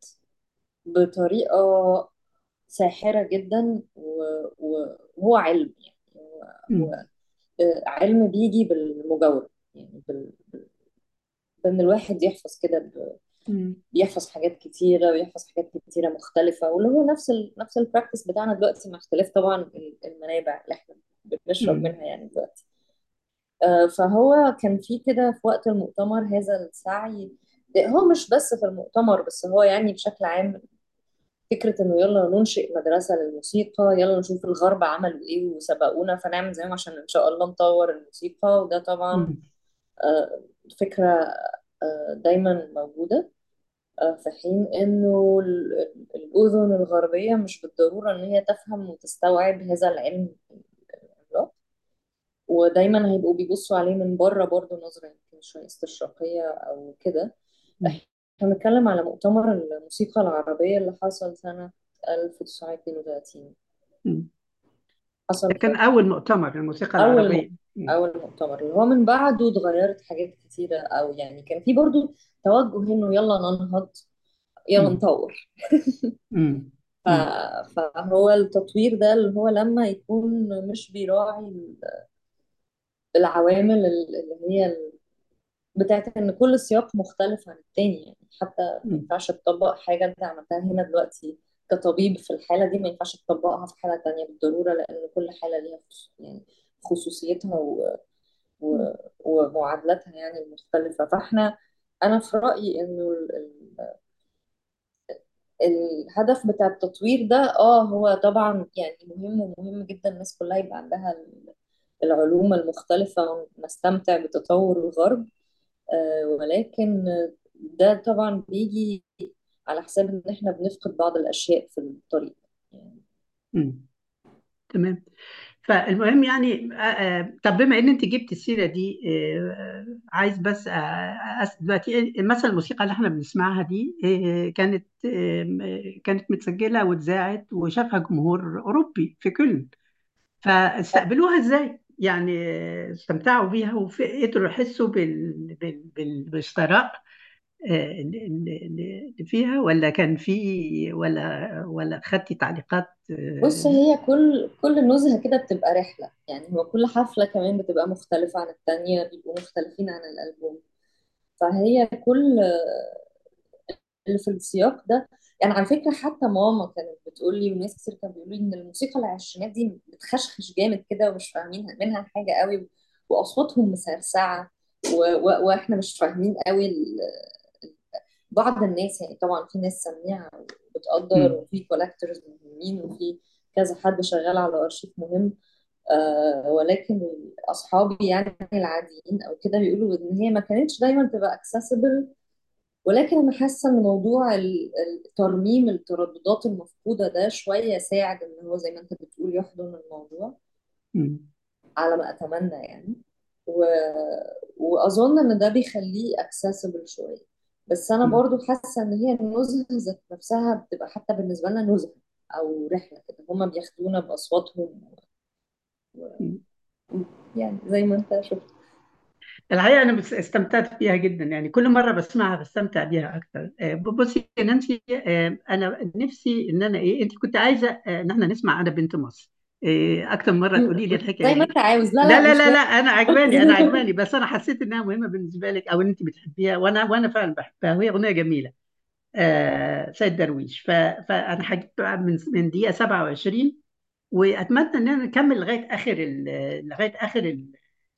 بطريقة ساحرة جدا و- و- وهو علم يعني هو هو، م. آه، علم بيجي بالمجاورة يعني بال... بال- بإن الواحد يحفظ كده ب- م. بيحفظ حاجات كتيرة ويحفظ حاجات كتيرة مختلفة واللي هو نفس ال... نفس البراكتس بتاعنا دلوقتي مع اختلاف طبعا ال- المنابع اللي احنا بنشرب م. منها يعني دلوقتي آه، فهو كان في كده في وقت المؤتمر هذا السعي هو مش بس في المؤتمر بس هو يعني بشكل عام فكرة إنه يلا ننشئ مدرسة للموسيقى يلا نشوف الغرب عملوا إيه وسبقونا فنعمل زيهم عشان إن شاء الله نطور الموسيقى وده طبعا م. آه، فكرة آه، دايما موجودة آه، في حين إنه ال- الأذن الغربية مش بالضرورة إن هي تفهم وتستوعب هذا العلم العملاق ودايما هيبقوا بيبصوا عليه من بره برضه نظرة يمكن شوية استشراقية أو كده م. احنا بنتكلم على مؤتمر الموسيقى العربية اللي حصل سنة 1932 م. حصل ده كان في أول مؤتمر للموسيقى أول العربية م. أول مؤتمر اللي هو من بعده اتغيرت حاجات كتيرة أو يعني كان في برضو توجه إنه يلا ننهض يلا م. نطور م. ف... م. فهو التطوير ده اللي هو لما يكون مش بيراعي العوامل اللي هي بتاعت ان كل سياق مختلف عن التاني يعني حتى ما م. ينفعش تطبق حاجة انت عملتها هنا دلوقتي كطبيب في الحالة دي ما ينفعش تطبقها في حالة تانية بالضرورة لأن كل حالة ليها خص- يعني خصوصيتها و... و... ومعادلاتها يعني المختلفة فاحنا أنا في رأيي إنه ال... ال... الهدف بتاع التطوير ده اه هو طبعا يعني مهم ومهم جدا الناس كلها يبقى عندها ال- العلوم المختلفة ونستمتع بتطور الغرب آه، ولكن ده طبعا بيجي على حساب ان احنا بنفقد بعض الاشياء في الطريق يعني م. تمام فالمهم يعني آه، آه، طب بما ان انت جبت السيره دي آه، عايز بس آه، اسال دلوقتي إيه- مثلا الموسيقى اللي احنا بنسمعها دي آه، كانت آه، كانت متسجله واتذاعت وشافها جمهور اوروبي في كل فاستقبلوها ازاي؟ يعني آه، استمتعوا بيها وقدروا يحسوا بال... بال... بال... بالثراء آه، اللي اللي- اللي فيها ولا كان في ولا ولا خدتي تعليقات بص آه، هي كل كل نزهة كده بتبقى رحلة يعني هو كل حفلة كمان بتبقى مختلفة عن التانية بيبقوا مختلفين عن الألبوم فهي كل في السياق ده يعني على فكرة حتى ماما كانت بتقول لي وناس كتير كانوا بيقولوا لي ان الموسيقى العشرينات دي بتخشخش جامد كده ومش فاهمين منها حاجة قوي واصواتهم مسرسعة و... و... واحنا مش فاهمين قوي ال... بعض الناس يعني طبعا في ناس سميعة وبتقدر مم. وفي كولكتورز مهمين وفي كذا حد شغال على ارشيف مهم آه ولكن اصحابي يعني العاديين او كده بيقولوا ان هي ما كانتش دايما تبقى accessible ولكن انا حاسه ان موضوع ال- الترميم الترددات المفقوده ده شويه ساعد ان هو زي ما انت بتقول يحضن الموضوع مم. على ما اتمنى يعني و... واظن ان ده بيخليه accessible شويه بس انا مم. برضو حاسه ان هي النزهه ذات نفسها بتبقى حتى بالنسبه لنا نزهه او رحله كده هما بياخدونا باصواتهم و... مم. و... يعني زي ما انت شفت الحقيقة أنا بس- استمتعت بيها جدا يعني كل مرة بسمعها بستمتع بيها أكتر آه، بصي يا نانسي آه، أنا نفسي إن أنا إيه أنت كنت عايزة آه، إن إحنا نسمع أنا بنت مصر آه، أكتر مرة تقولي لي الحكاية زي ما دي انت عاوز لا لا لا لا مش لا لا لازم أنا عجباني أنا عجباني بس أنا حسيت إنها مهمة بالنسبة لك أو إن أنت بتحبيها وأنا وأنا فعلا بحبها وهي أغنية جميلة آه، سيد درويش ف- فأنا هجيب بقى من من دقيقة 27 واتمنى اننا نكمل لغايه اخر ال- لغايه اخر ال-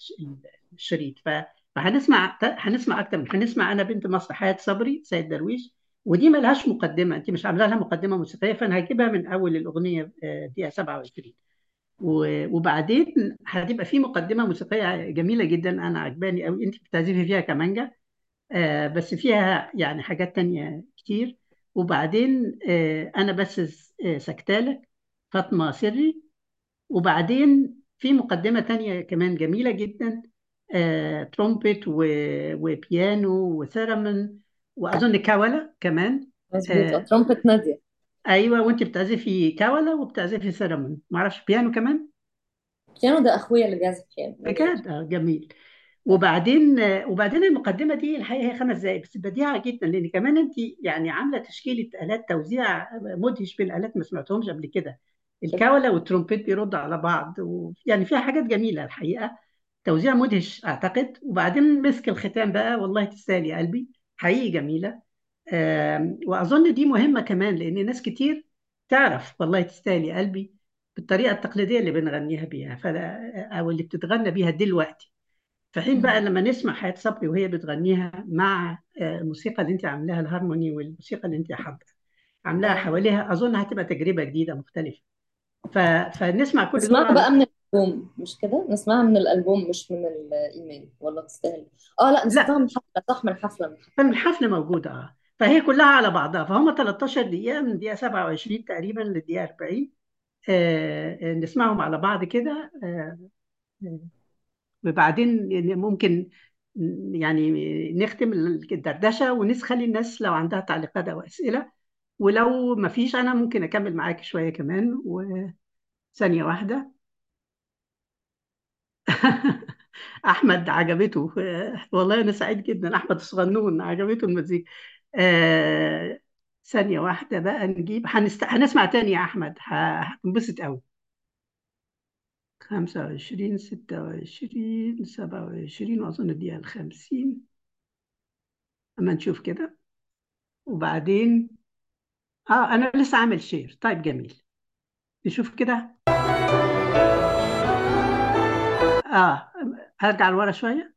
الشريط ف- فهنسمع هنسمع اكتر من هنسمع انا بنت مصر حياه صبري سيد درويش ودي ملهاش مقدمه انت مش عامله لها مقدمه موسيقيه فانا هجيبها من اول الاغنيه آه، دقيقه 27 و- وبعدين هتبقى في مقدمه موسيقيه جميله جدا انا عجباني قوي انت بتعزفي فيها كمانجا آه، بس فيها يعني حاجات تانية كتير وبعدين آه، انا بس آه، سكتالك فاطمه سري وبعدين في مقدمة تانية كمان جميلة جدا آه، ترومبت و... وبيانو وثيرمون وأظن كاولا كمان مظبوط آه، ترومبت نادية أيوة وأنت بتعزفي كاولا وبتعزفي ثيرمون معرفش بيانو كمان بيانو ده اخويا اللي بيعزف بيانو منير بجد آه، جميل وبعدين آه، وبعدين المقدمة دي الحقيقة هي خمس دقايق بس بديعة جدا لأن كمان أنت يعني عاملة تشكيلة آلات توزيع مدهش بالآلات ما سمعتهمش قبل كده الكاولا والترومبيت بيردوا على بعض ويعني فيها حاجات جميلة الحقيقة توزيع مدهش اعتقد وبعدين مسك الختام بقى والله تستاهلي يا قلبي حقيقي جميله آم، واظن دي مهمه كمان لان ناس كتير تعرف والله تستاهلي يا قلبي بالطريقه التقليديه اللي بنغنيها بيها فلا او اللي بتتغنى بيها دلوقتي في حين بقى مم. لما نسمع حياة صبري وهي بتغنيها مع آه، الموسيقى اللي انت عاملاها الهارموني والموسيقى اللي انت حاضره عاملاها اه حواليها اظن هتبقى تجربه جديده مختلفه ف... فنسمع كل دول نسمعها على بقى من الألبوم مش كده نسمعها من الألبوم مش من الإيميل ولا تستاهل اه لا نسمعها لا من الحفلة صح من الحفلة من الحفلة فالحفلة موجودة اه فهي كلها على بعضها فهم 13 دقيقة من دقيقة 27 تقريبا للدقيقة 40 آه آه، نسمعهم على بعض كده آه آه، وبعدين ممكن يعني نختم الدردشة ونخلي الناس لو عندها تعليقات أو أسئلة ولو ما فيش أنا ممكن أكمل معاك شوية كمان وثانية واحدة احمد عجبته آه، والله انا سعيد جدا احمد الصغنون عجبته المزيكا آه ثانيه واحده بقى نجيب هنست... هنسمع تاني يا احمد ه- هتنبسط قوي 25 26 27 واظن الدقيقه ال 50 اما نشوف كده وبعدين اه انا لسه عامل شير طيب جميل نشوف كده اه هرجع لورا شويه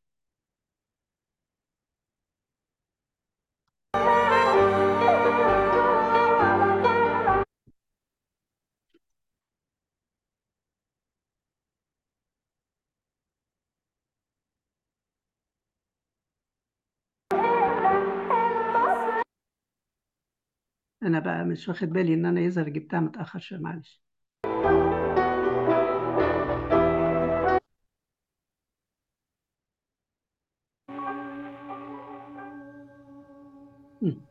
انا بقى مش واخد بالي ان انا يظهر جبتها متاخر شويه معلش مم.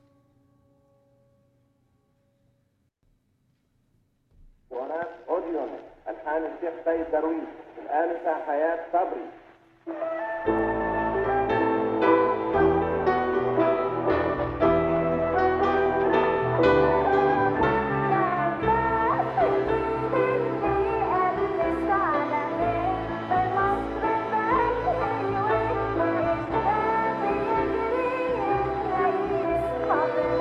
وهناك اوديون الحان الشيخ سيد درويش الآنسة حياة صبري Thank you.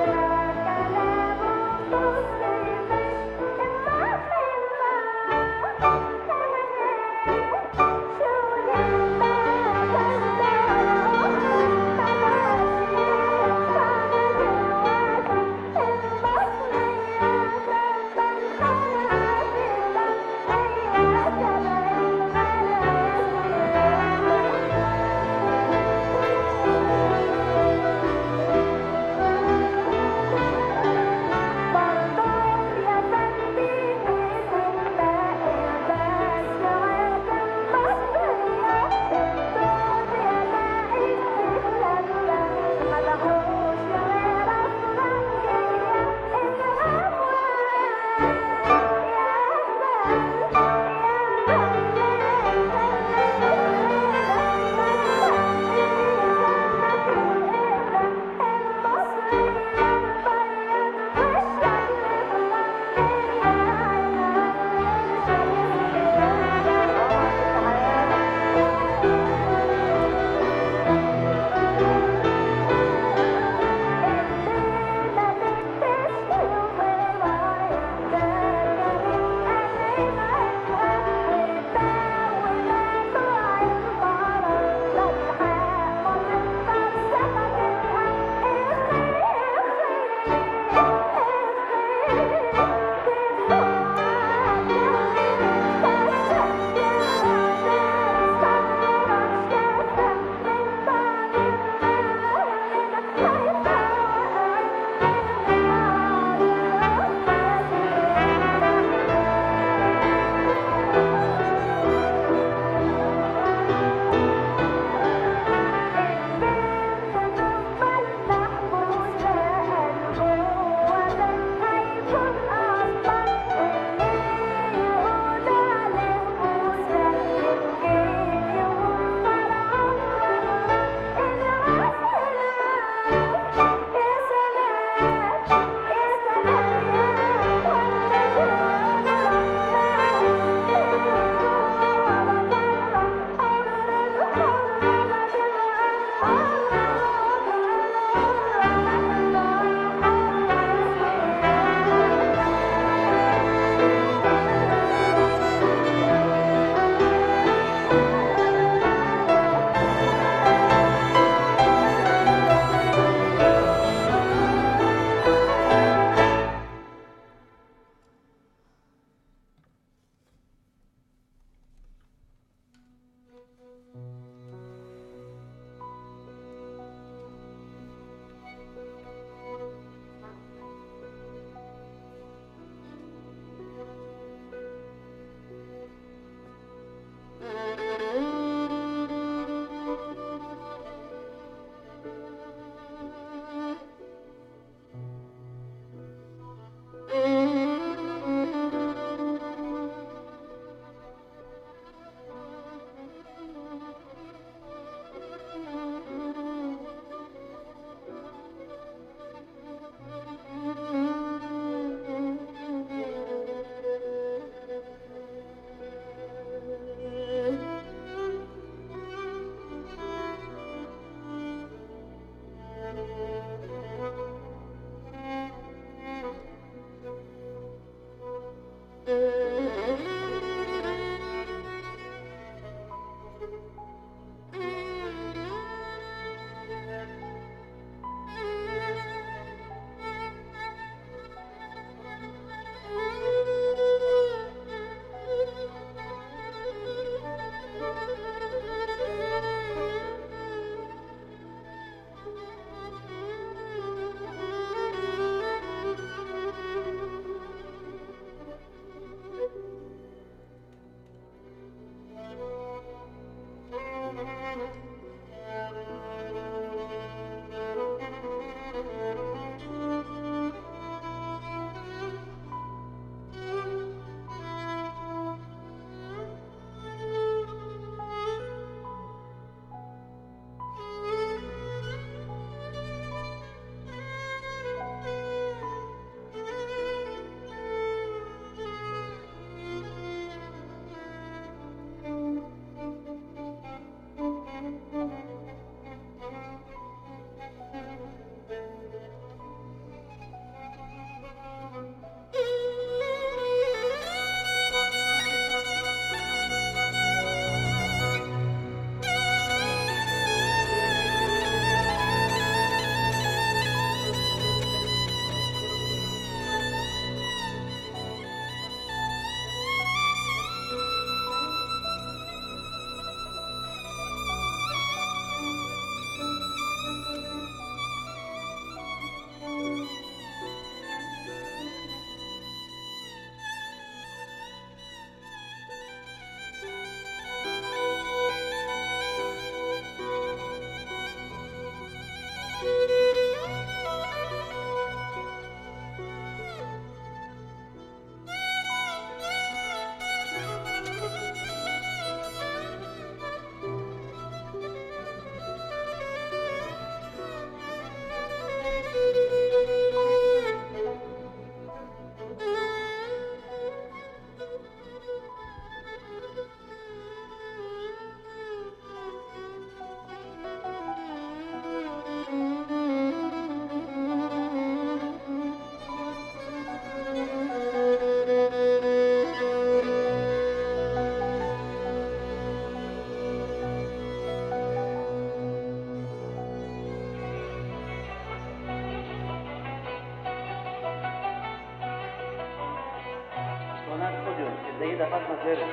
يا فاطمه سيري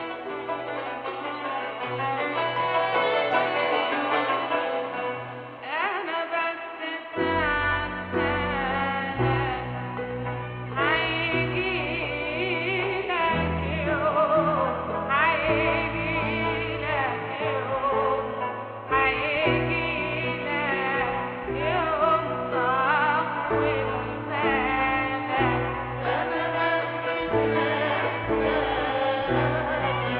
أنا بس ساعة هيجيلك يوم هيجيلك يوم هيجيلك يوم صعب وانسانك أنا بس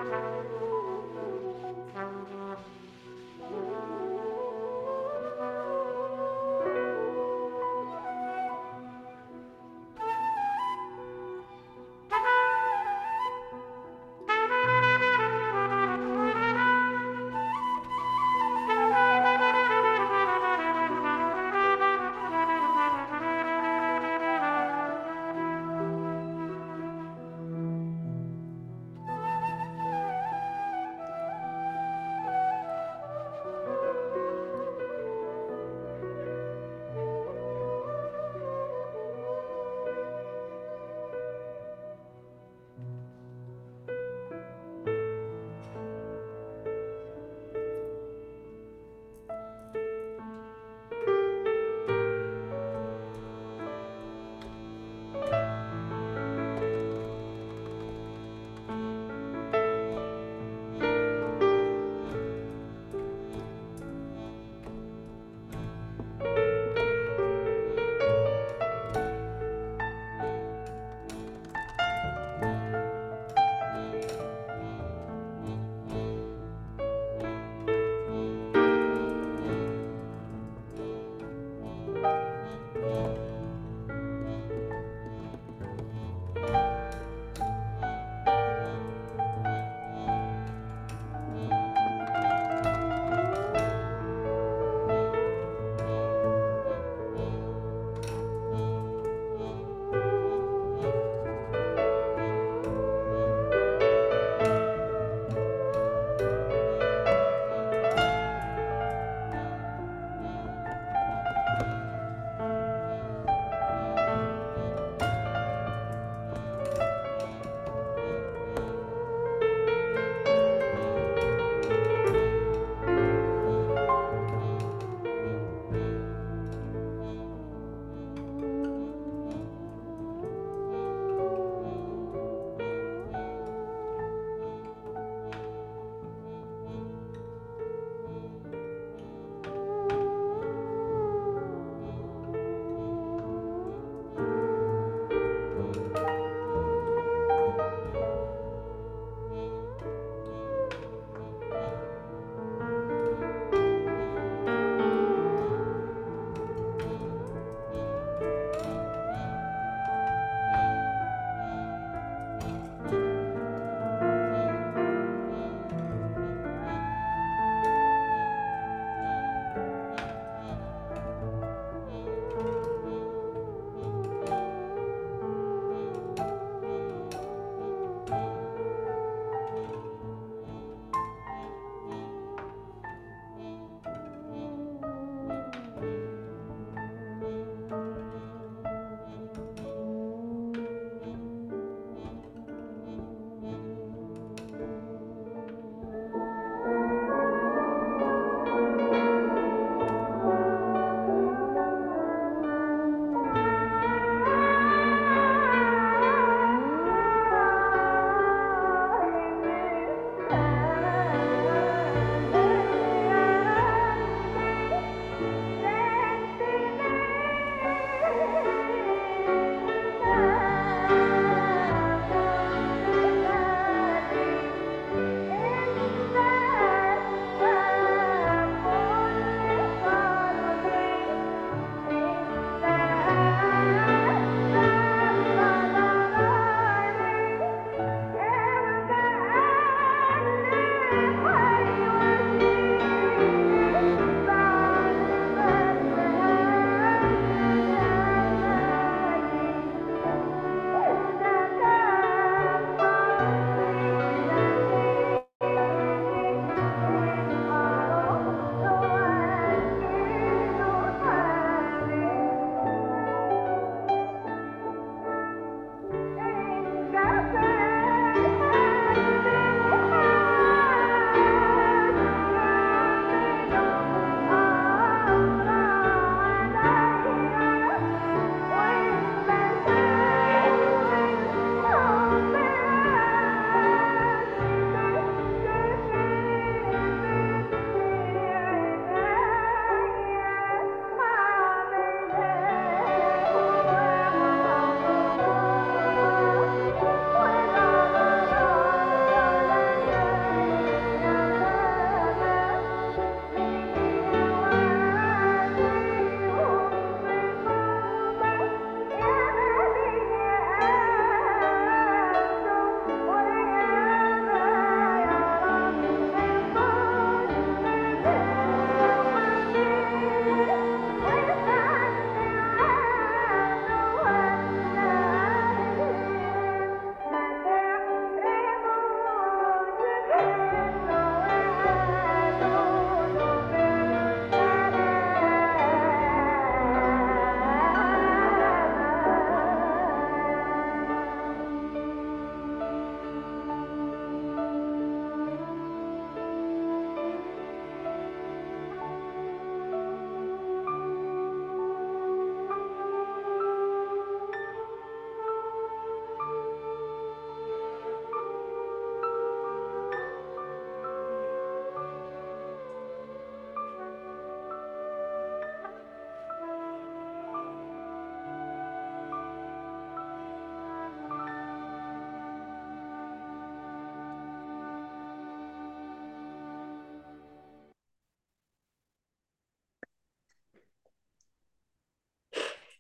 Thank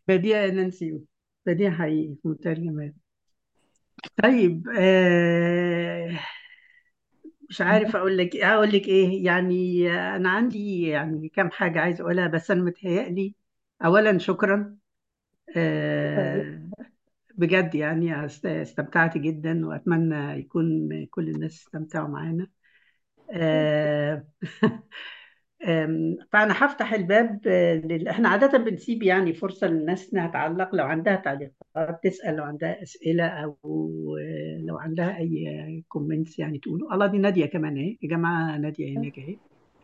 بديع يا نانسي بديع حقيقي في منتهى الجمال طيب آه مش عارف اقول لك اقول لك ايه يعني انا عندي يعني كام حاجه عايز اقولها بس انا متهيألي اولا شكرا آه بجد يعني است- استمتعت جدا واتمنى يكون كل الناس استمتعوا معانا آه آم، فانا هفتح الباب آه، لل... احنا عاده بنسيب يعني فرصه للناس انها تعلق لو عندها تعليقات تسال لو عندها اسئله او آه، لو عندها اي كومنتس يعني تقولوا الله دي ناديه كمان اهي يا جماعه ناديه هناك اهي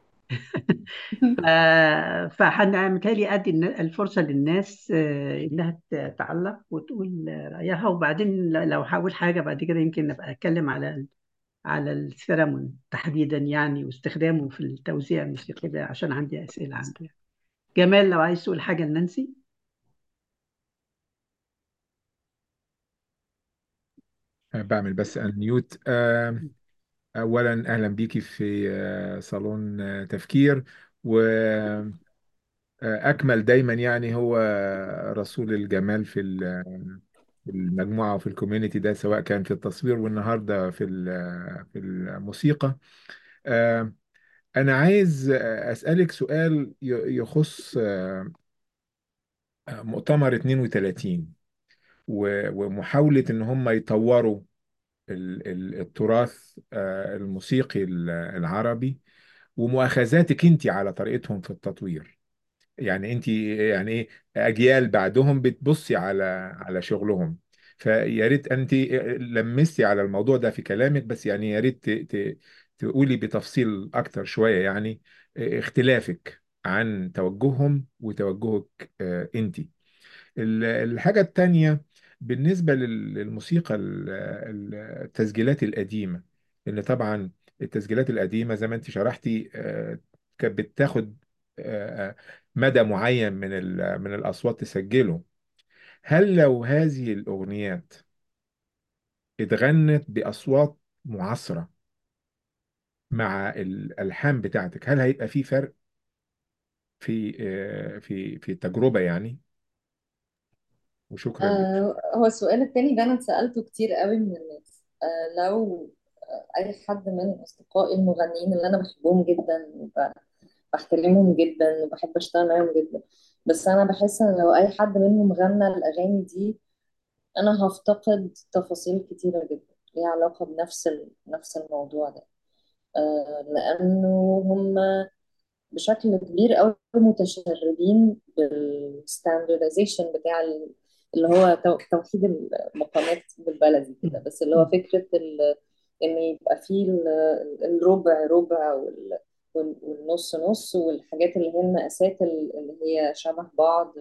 ف- فحن متهيألي أدي الن- الفرصة للناس آه، إنها ت- تعلق وتقول رأيها وبعدين ل- لو هقول حاجة بعد كده يمكن نبقى أتكلم على ال- على السيرامون تحديدا يعني واستخدامه في التوزيع الموسيقي ده عشان عندي أسئلة عنده يعني. جمال لو عايز تقول حاجة لنانسي بعمل بس انميوت اولا اهلا بيكي في آه، صالون آه، تفكير واكمل دايما يعني هو رسول الجمال في ال- في المجموعه وفي الكوميونتي ده سواء كان في التصوير والنهارده في ال- في الموسيقى آه، انا عايز آه، اسالك سؤال ي- يخص آه، مؤتمر 32 و- ومحاوله ان هم يطوروا ال- ال- التراث آه، الموسيقي ال- العربي ومؤاخذاتك انت على طريقتهم في التطوير يعني انت يعني ايه اجيال بعدهم بتبصي على على شغلهم فيا ريت انت لمستي على الموضوع ده في كلامك بس يعني يا ريت ت- ت- تقولي بتفصيل اكتر شوية يعني اختلافك عن توجههم وتوجهك انت ال- الحاجة التانية بالنسبة لل- للموسيقى ال- ال- التسجيلات القديمة لأن طبعا التسجيلات القديمة زي ما أنت شرحتي آه، كانت بتاخد آه، آه، مدى معين من ال- من الأصوات تسجله هل لو هذه الأغنيات اتغنت بأصوات معاصرة مع الألحان بتاعتك هل هيبقى في فرق في آه، في في التجربة يعني وشكرا لك آه هو السؤال التاني ده أنا اتسألته كتير قوي من الناس آه لو آه، أي حد من أصدقائي المغنيين اللي أنا بحبهم جدا وبحترمهم جدا وبحب أشتغل معاهم جدا بس أنا بحس إن لو أي حد منهم غنى الأغاني دي أنا هفتقد تفاصيل كتيرة جدا ليها علاقة بنفس ال... نفس الموضوع ده آه لأنه هم بشكل كبير قوي متشربين بالستاندرديزيشن بتاع ال- اللي هو تو- توحيد المقامات بالبلدي كده بس اللي هو فكرة ال- إن يبقى فيه ال- الربع ربع وال- وال- والنص نص والحاجات اللي هي المقاسات ال- اللي هي شبه بعض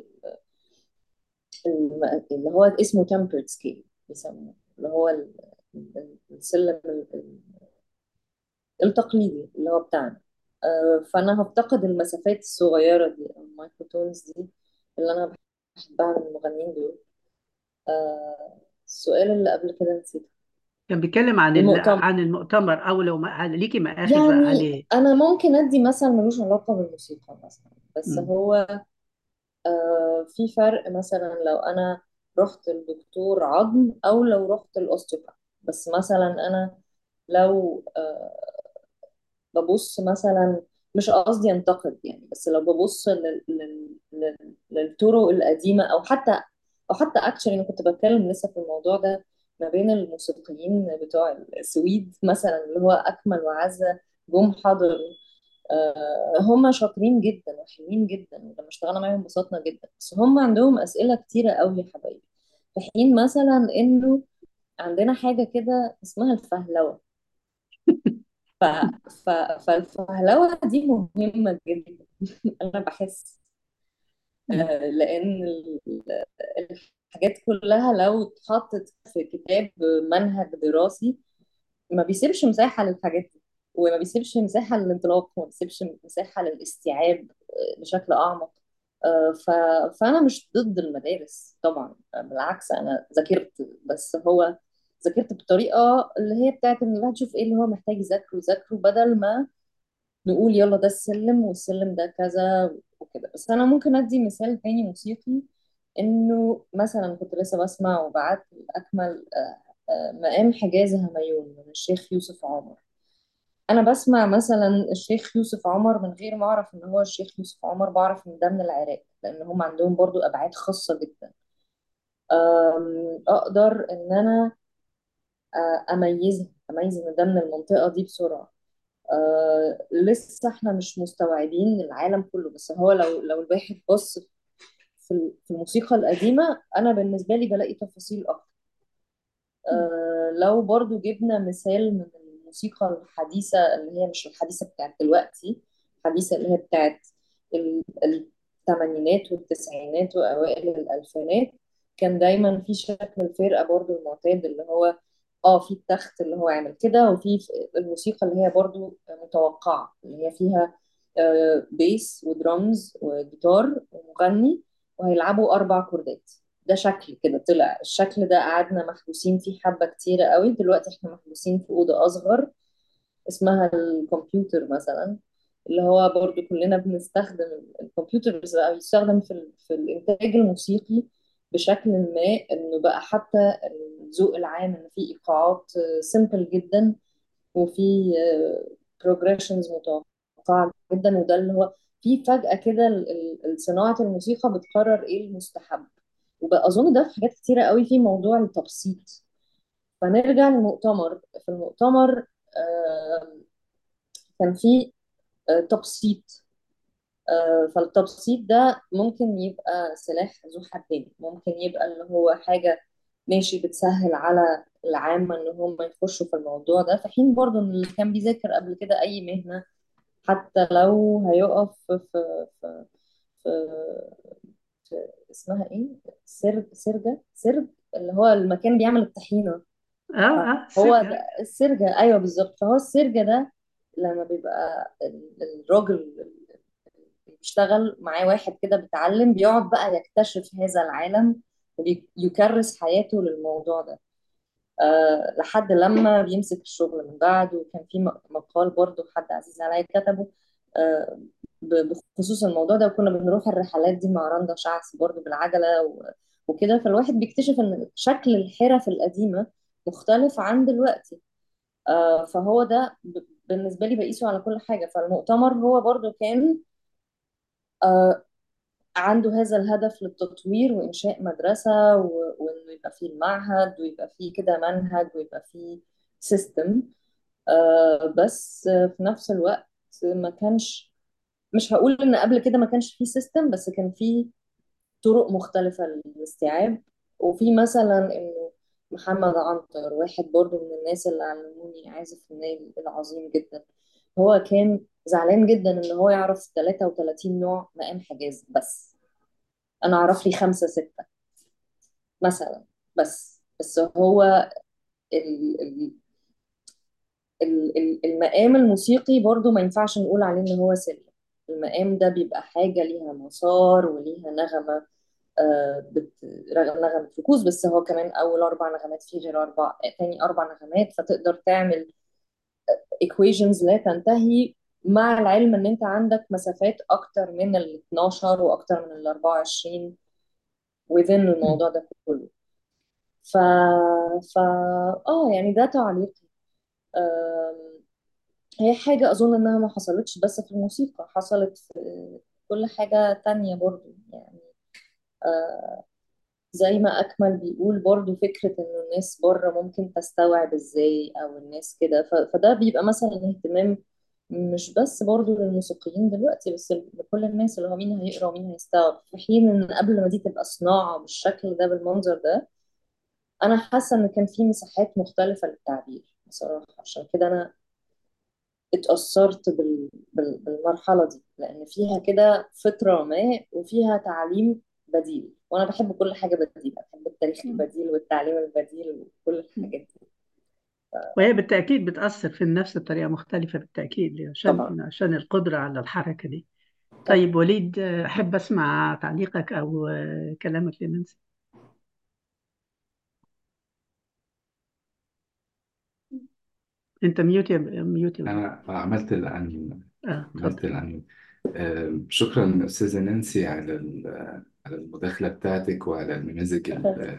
الم- اللي هو اسمه tempered scale بيسموه اللي هو ال- ال- السلم ال- التقليدي اللي هو بتاعنا آه، فأنا هفتقد المسافات الصغيرة دي أو المايكروتونز دي اللي أنا بحبها من المغنيين دول آه، السؤال اللي قبل كده نسيته كان بيتكلم عن ال... المؤتمر عن المؤتمر أو لو ما... ليكي مآخذ يعني عليه أنا ممكن أدي مثل ملوش علاقة بالموسيقى مثلا بس مم. هو آه، في فرق مثلا لو أنا رحت لدكتور عظم أو لو رحت الأوستيوباث بس مثلا أنا لو آه، ببص مثلا مش قصدي انتقد يعني بس لو ببص لل... لل... لل... للطرق القديمة أو حتى أو حتى اكشلي أنا كنت بتكلم لسه في الموضوع ده ما بين الموسيقيين بتوع السويد مثلا اللي هو أكمل وعزة جم حضروا آه، هم شاطرين جدا وحلوين جدا ولما اشتغلنا معاهم انبسطنا جدا بس هم عندهم أسئلة كتيرة قوي يا حبايبي في حين مثلا إنه عندنا حاجة كده اسمها الفهلوة ف... ف... فالفهلوة دي مهمة جدا أنا بحس مم. آه، لأن ال- الحاجات كلها لو اتحطت في كتاب منهج دراسي ما بيسيبش مساحة للحاجات دي وما بيسيبش مساحة للانطلاق وما بيسيبش مساحة للاستيعاب آه، بشكل أعمق آه، ف... فأنا مش ضد المدارس طبعا آه، بالعكس أنا ذاكرت بس هو ذاكرت بطريقة اللي هي بتاعت إن الواحد يشوف إيه اللي هو محتاج يذاكره يذاكره بدل ما نقول يلا ده السلم والسلم ده كذا وكده بس أنا ممكن أدي مثال تاني موسيقي انه مثلا كنت لسه بسمع وبعت اكمل آه، آه، مقام حجاز هميون من الشيخ يوسف عمر انا بسمع مثلا الشيخ يوسف عمر من غير ما اعرف ان هو الشيخ يوسف عمر بعرف ان ده من العراق لان هم عندهم برضو ابعاد خاصة جدا أم، اقدر ان انا آه، اميزها اميز ان ده من المنطقة دي بسرعة أه لسه احنا مش مستوعبين العالم كله بس هو لو لو الواحد بص في في الموسيقى القديمة انا بالنسبة لي بلاقي تفاصيل اكتر أه لو برضو جبنا مثال من الموسيقى الحديثة اللي هي مش الحديثة بتاعت دلوقتي الحديثة اللي هي بتاعت ال- الثمانينات والتسعينات وأوائل الألفينات كان دايما في شكل الفرقة برضو المعتاد اللي هو اه في التخت اللي هو عامل كده وفي الموسيقى اللي هي برضو متوقعة اللي هي فيها آه، بيس ودرامز وجيتار ومغني وهيلعبوا أربع كوردات ده شكل كده طلع الشكل ده قعدنا محبوسين فيه حبة كتيرة قوي دلوقتي احنا محبوسين في أوضة أصغر اسمها الكمبيوتر مثلا اللي هو برضو كلنا بنستخدم الكمبيوتر بس بقى بيستخدم في, ال- في الإنتاج الموسيقي بشكل ما إنه بقى حتى الذوق العام إن في إيقاعات سيمبل جدا وفي بروجريشنز متوقعة جدا وده اللي هو في فجأة كده ال- ال- صناعة الموسيقى بتقرر ايه المستحب وبقى أظن ده في حاجات كتيرة قوي في موضوع التبسيط فنرجع للمؤتمر في المؤتمر آه، كان في آه، تبسيط آه، فالتبسيط ده ممكن يبقى سلاح ذو حدين ممكن يبقى اللي هو حاجة ماشي بتسهل على العامة ان هم يخشوا في الموضوع ده في حين برضه ان اللي كان بيذاكر قبل كده اي مهنة حتى لو هيقف في في في, في اسمها ايه سرج سرجة سرج اللي هو المكان بيعمل الطحينة اه اه هو سرجة ده السرجة ايوه بالظبط فهو السرجة ده لما بيبقى ال- الراجل اللي بيشتغل معاه واحد كده بيتعلم بيقعد بقى يكتشف هذا العالم ويكرس حياته للموضوع ده أه لحد لما بيمسك الشغل من بعد وكان في م- مقال برضو حد عزيز عليا كتبه أه ب- بخصوص الموضوع ده وكنا بنروح الرحلات دي مع رندا شعث برضو بالعجلة و- وكده فالواحد بيكتشف ان شكل الحرف القديمة مختلف عن دلوقتي آه، فهو ده ب- بالنسبة لي بقيسه على كل حاجة فالمؤتمر هو برضو كان آه، عنده هذا الهدف للتطوير وإنشاء مدرسة و- وإنه يبقى فيه المعهد ويبقى فيه كده منهج ويبقى فيه سيستم بس آه، في نفس الوقت ما كانش مش هقول إن قبل كده ما كانش فيه سيستم بس كان فيه طرق مختلفة للاستيعاب وفي مثلا إنه محمد عنتر واحد برضو من الناس اللي علموني عازف الناي العظيم جدا هو كان زعلان جدا إن هو يعرف 33 نوع مقام حجاز بس أنا أعرف لي خمسة ستة مثلا بس بس هو ال ال ال ال المقام الموسيقي برضو ما ينفعش نقول عليه إن هو سلم المقام ده بيبقى حاجة ليها مسار وليها نغمة آه، بت... رغم نغمة ركوز بس هو كمان أول أربع نغمات فيه غير أربع تاني أربع نغمات فتقدر تعمل equations لا تنتهي مع العلم إن أنت عندك مسافات أكتر من ال 12 وأكتر من ال 24 within الموضوع ده كله ف... ف... آه يعني ده تعليقي آم، هي حاجة أظن إنها ما حصلتش بس في الموسيقى حصلت في كل حاجة تانية برضو يعني آه، زي ما أكمل بيقول برضو فكرة إنه الناس بره ممكن تستوعب إزاي أو الناس كده ف- فده بيبقى مثلا اهتمام مش بس برضو للموسيقيين دلوقتي بس لكل الناس اللي هو مين هيقرا ومين هيستوعب في حين إن قبل ما دي تبقى صناعة بالشكل ده بالمنظر ده أنا حاسة إن كان في مساحات مختلفة للتعبير بصراحة عشان كده أنا اتأثرت بال... بال... بالمرحلة دي لأن فيها كده فطرة ما وفيها تعليم بديل وأنا بحب كل حاجة بديلة بحب التاريخ البديل والتعليم البديل وكل الحاجات دي وهي بالتأكيد بتأثر في النفس بطريقة مختلفة بالتأكيد عشان طبعا عشان القدرة على الحركة دي طبعا طيب وليد آه، أحب أسمع تعليقك أو آه، كلامك لننسى أنت ميوت يا ميوت يا وليد أنا عملت الأنمي آه عملت اتفضل الأنمي آه، شكرا أستاذة نانسي على ال- على المداخلة بتاعتك وعلى النماذج ال-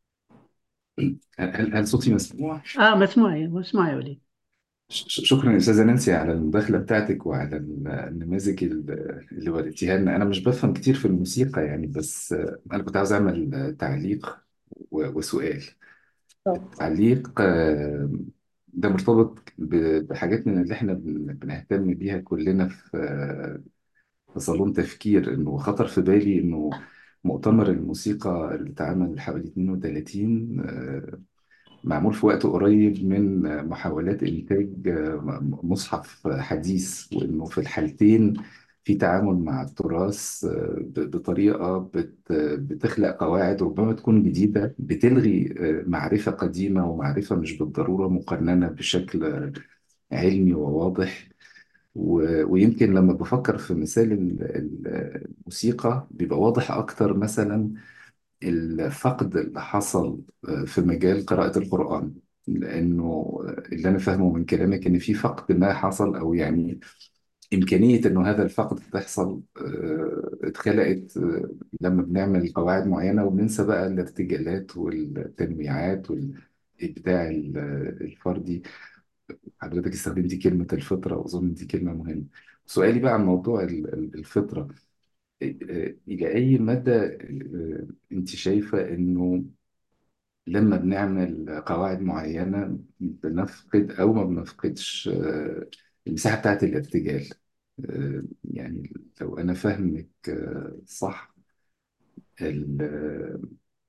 هل هل صوتي مسموع؟ اه مسموع مسموع يا وليد ش- ش- شكرا يا أستاذة نانسي على المداخلة بتاعتك وعلى ال- النماذج ال- اللي وريتيها لنا أنا مش بفهم كتير في الموسيقى يعني بس آه، أنا كنت عاوز أعمل آه، تعليق و- وسؤال طب التعليق آه، ده مرتبط ب- بحاجات من اللي احنا بن- بنهتم بيها كلنا في آه، في صالون تفكير انه خطر في بالي انه مؤتمر الموسيقى اللي اتعمل حوالي 32 آه، معمول في وقت قريب من محاولات إنتاج مصحف حديث وإنه في الحالتين في تعامل مع التراث ب- بطريقة بت- بتخلق قواعد ربما تكون جديدة بتلغي معرفة قديمة ومعرفة مش بالضرورة مقننة بشكل علمي وواضح و- ويمكن لما بفكر في مثال ال- ال- الموسيقى بيبقى واضح أكتر مثلا الفقد اللي حصل في مجال قراءة القرآن لأنه اللي أنا فاهمه من كلامك إن في فقد ما حصل أو يعني إمكانية إنه هذا الفقد تحصل آه، اتخلقت آه، لما بنعمل قواعد معينة وبننسى بقى الارتجالات والتنويعات والإبداع ال- الفردي حضرتك استخدمتي كلمة الفطرة وأظن دي كلمة مهمة سؤالي بقى عن موضوع ال- ال- الفطرة آه، إلى أي مدى آه، أنت شايفة إنه لما بنعمل قواعد معينة بنفقد أو ما بنفقدش آه، المساحة بتاعت الارتجال آه، يعني لو أنا فاهمك آه، صح ال- آه،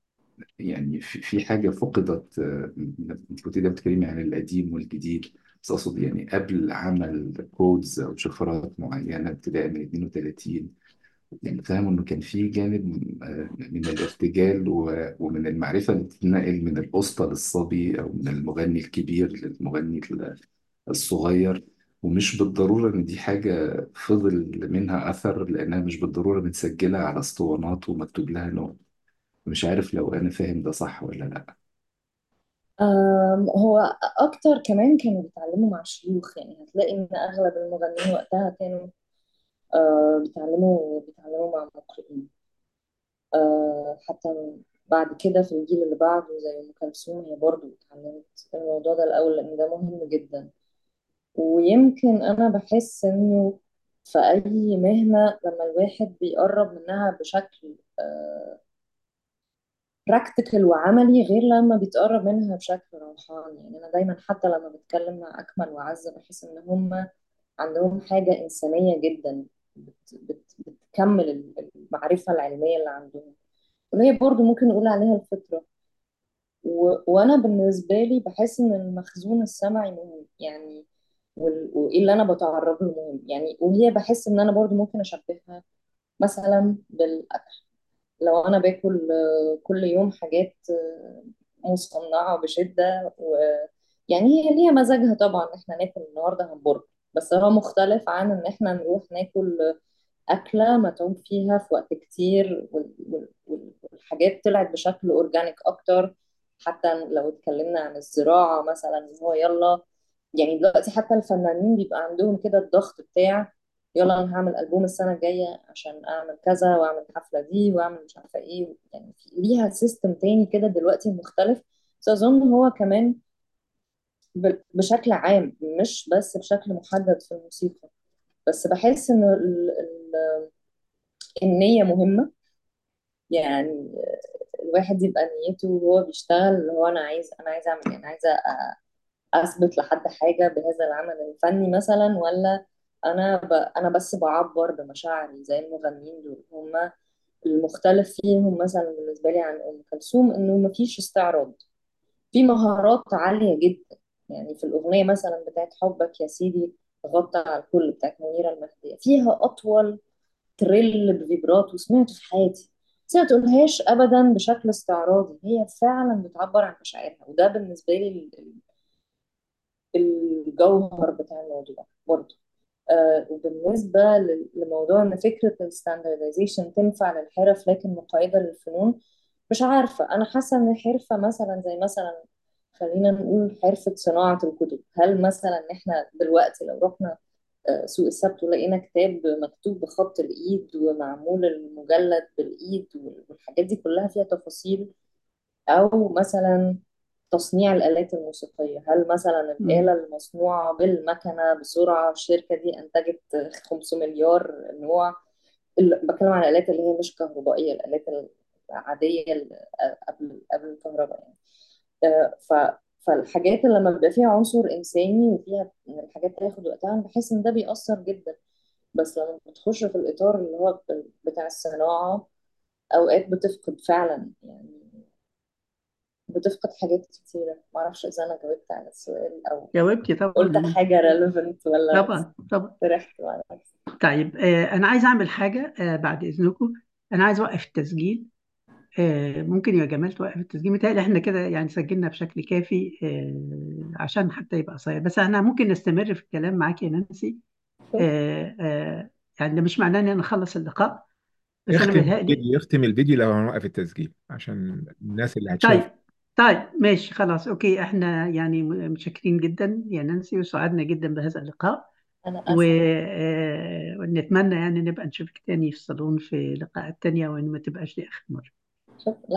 يعني في في حاجة فقدت آه، أنت كنت دايما بتتكلمي عن القديم والجديد بس أقصد يعني قبل عمل كودز أو شفرات معينة ابتداء من 32 يعني فاهم انه كان في جانب آه، من الارتجال و- ومن المعرفه اللي بتتنقل من الاسطى للصبي او من المغني الكبير للمغني ال- الصغير ومش بالضروره ان دي حاجه فضل منها اثر لانها مش بالضروره متسجله على اسطوانات ومكتوب لها نوت مش عارف لو انا فاهم ده صح ولا لا أم، هو أكتر كمان كانوا بيتعلموا مع شيوخ يعني هتلاقي إن أغلب المغنيين وقتها كانوا آه، بيتعلموا بيتعلموا مع مقرئين آه، حتى بعد كده في الجيل اللي بعده زي أم كلثوم هي برضه اتعلمت الموضوع ده الأول لأن ده مهم جدا ويمكن أنا بحس إنه في أي مهنة لما الواحد بيقرب منها بشكل براكتيكال وعملي غير لما بيتقرب منها بشكل روحاني يعني أنا دايما حتى لما بتكلم مع أكمل وعزة بحس إن هم عندهم حاجة إنسانية جدا بت بت بتكمل المعرفة العلمية اللي عندهم وهي برضو ممكن نقول عليها الفطرة و... وأنا بالنسبة لي بحس إن المخزون السمعي مهم يعني وال... وإيه اللي أنا بتعرض له مهم يعني وهي بحس إن أنا برضو ممكن أشبهها مثلا بالأكل لو أنا باكل آه، كل يوم حاجات آه، مصنعة بشدة ويعني هي ليها مزاجها طبعا إحنا ناكل النهاردة همبرجر بس هو مختلف عن إن إحنا نروح ناكل أكلة متعوب فيها في وقت كتير وال- وال- وال- والحاجات طلعت بشكل أورجانيك أكتر حتى لو اتكلمنا عن الزراعة مثلا إن هو يلا يعني دلوقتي حتى الفنانين بيبقى عندهم كده الضغط بتاع يلا أنا هعمل ألبوم السنة الجاية عشان أعمل كذا وأعمل الحفلة دي وأعمل مش عارفة إيه يعني في- ليها سيستم تاني كده دلوقتي مختلف بس أظن هو كمان ب- بشكل عام مش بس بشكل محدد في الموسيقى بس بحس إن ال- ال- النية مهمة يعني الواحد يبقى نيته وهو بيشتغل اللي هو انا عايز انا عايز اعمل ايه انا عايزه أ- اثبت لحد حاجه بهذا العمل الفني مثلا ولا انا ب... انا بس بعبر بمشاعري زي المغنيين دول هم المختلف فيهم مثلا بالنسبه لي عن ام كلثوم انه مفيش استعراض في مهارات عاليه جدا يعني في الاغنيه مثلا بتاعت حبك يا سيدي غطى على الكل بتاعت منيره المهديه فيها اطول تريل بفيبراتو سمعته في حياتي بس ما تقولهاش ابدا بشكل استعراضي هي فعلا بتعبر عن مشاعرها وده بالنسبه لي ال- ال- الجوهر بتاع الموضوع برضه آه وبالنسبه لل- لموضوع ان فكره الستاندرديزيشن تنفع للحرف لكن مقيده للفنون مش عارفه انا حاسه ان حرفه مثلا زي مثلا خلينا نقول حرفه صناعه الكتب هل مثلا احنا دلوقتي لو رحنا آه، سوق السبت ولقينا كتاب مكتوب بخط الإيد ومعمول المجلد بالإيد والحاجات دي كلها فيها تفاصيل أو مثلا تصنيع الآلات الموسيقية هل مثلا مم. الآلة المصنوعة بالمكنة بسرعة الشركة دي أنتجت 5 مليار نوع ال- بتكلم عن الآلات اللي هي مش كهربائية الآلات العادية اللي قبل قبل الكهرباء يعني آه، ف فالحاجات اللي لما بيبقى فيها عنصر إنساني وفيها إن الحاجات تاخد وقتها أنا بحس إن ده بيأثر جدا بس لما بتخش في الإطار اللي هو بتاع الصناعة أوقات بتفقد فعلا يعني بتفقد حاجات كتيرة معرفش إذا أنا جاوبت على السؤال أو جاوبتي طبعا قلت أنا حاجة relevant ولا طبعا طبعا سرحت مع نفسي طيب آه، أنا عايز أعمل حاجة آه، بعد إذنكم أنا عايز أوقف التسجيل آه، ممكن يا جمال توقف التسجيل متهيألي إحنا كده يعني سجلنا بشكل كافي آه، عشان حتى يبقى قصير بس إحنا ممكن نستمر في الكلام معاك يا نانسي آه، آه، يعني ده مش معناه إن أنا أخلص اللقاء بس أنا اختم متهيألي الفيديو اختم الفيديو لو هنوقف التسجيل عشان الناس اللي طيب هتشوف طيب ماشي خلاص أوكي إحنا يعني متشكرين جدا يا نانسي وسعدنا جدا بهذا اللقاء أنا و- أسف آه، ونتمنى يعني نبقى نشوفك تاني في الصالون في لقاءات تانية وإن ما تبقاش دي آخر مرة شكرا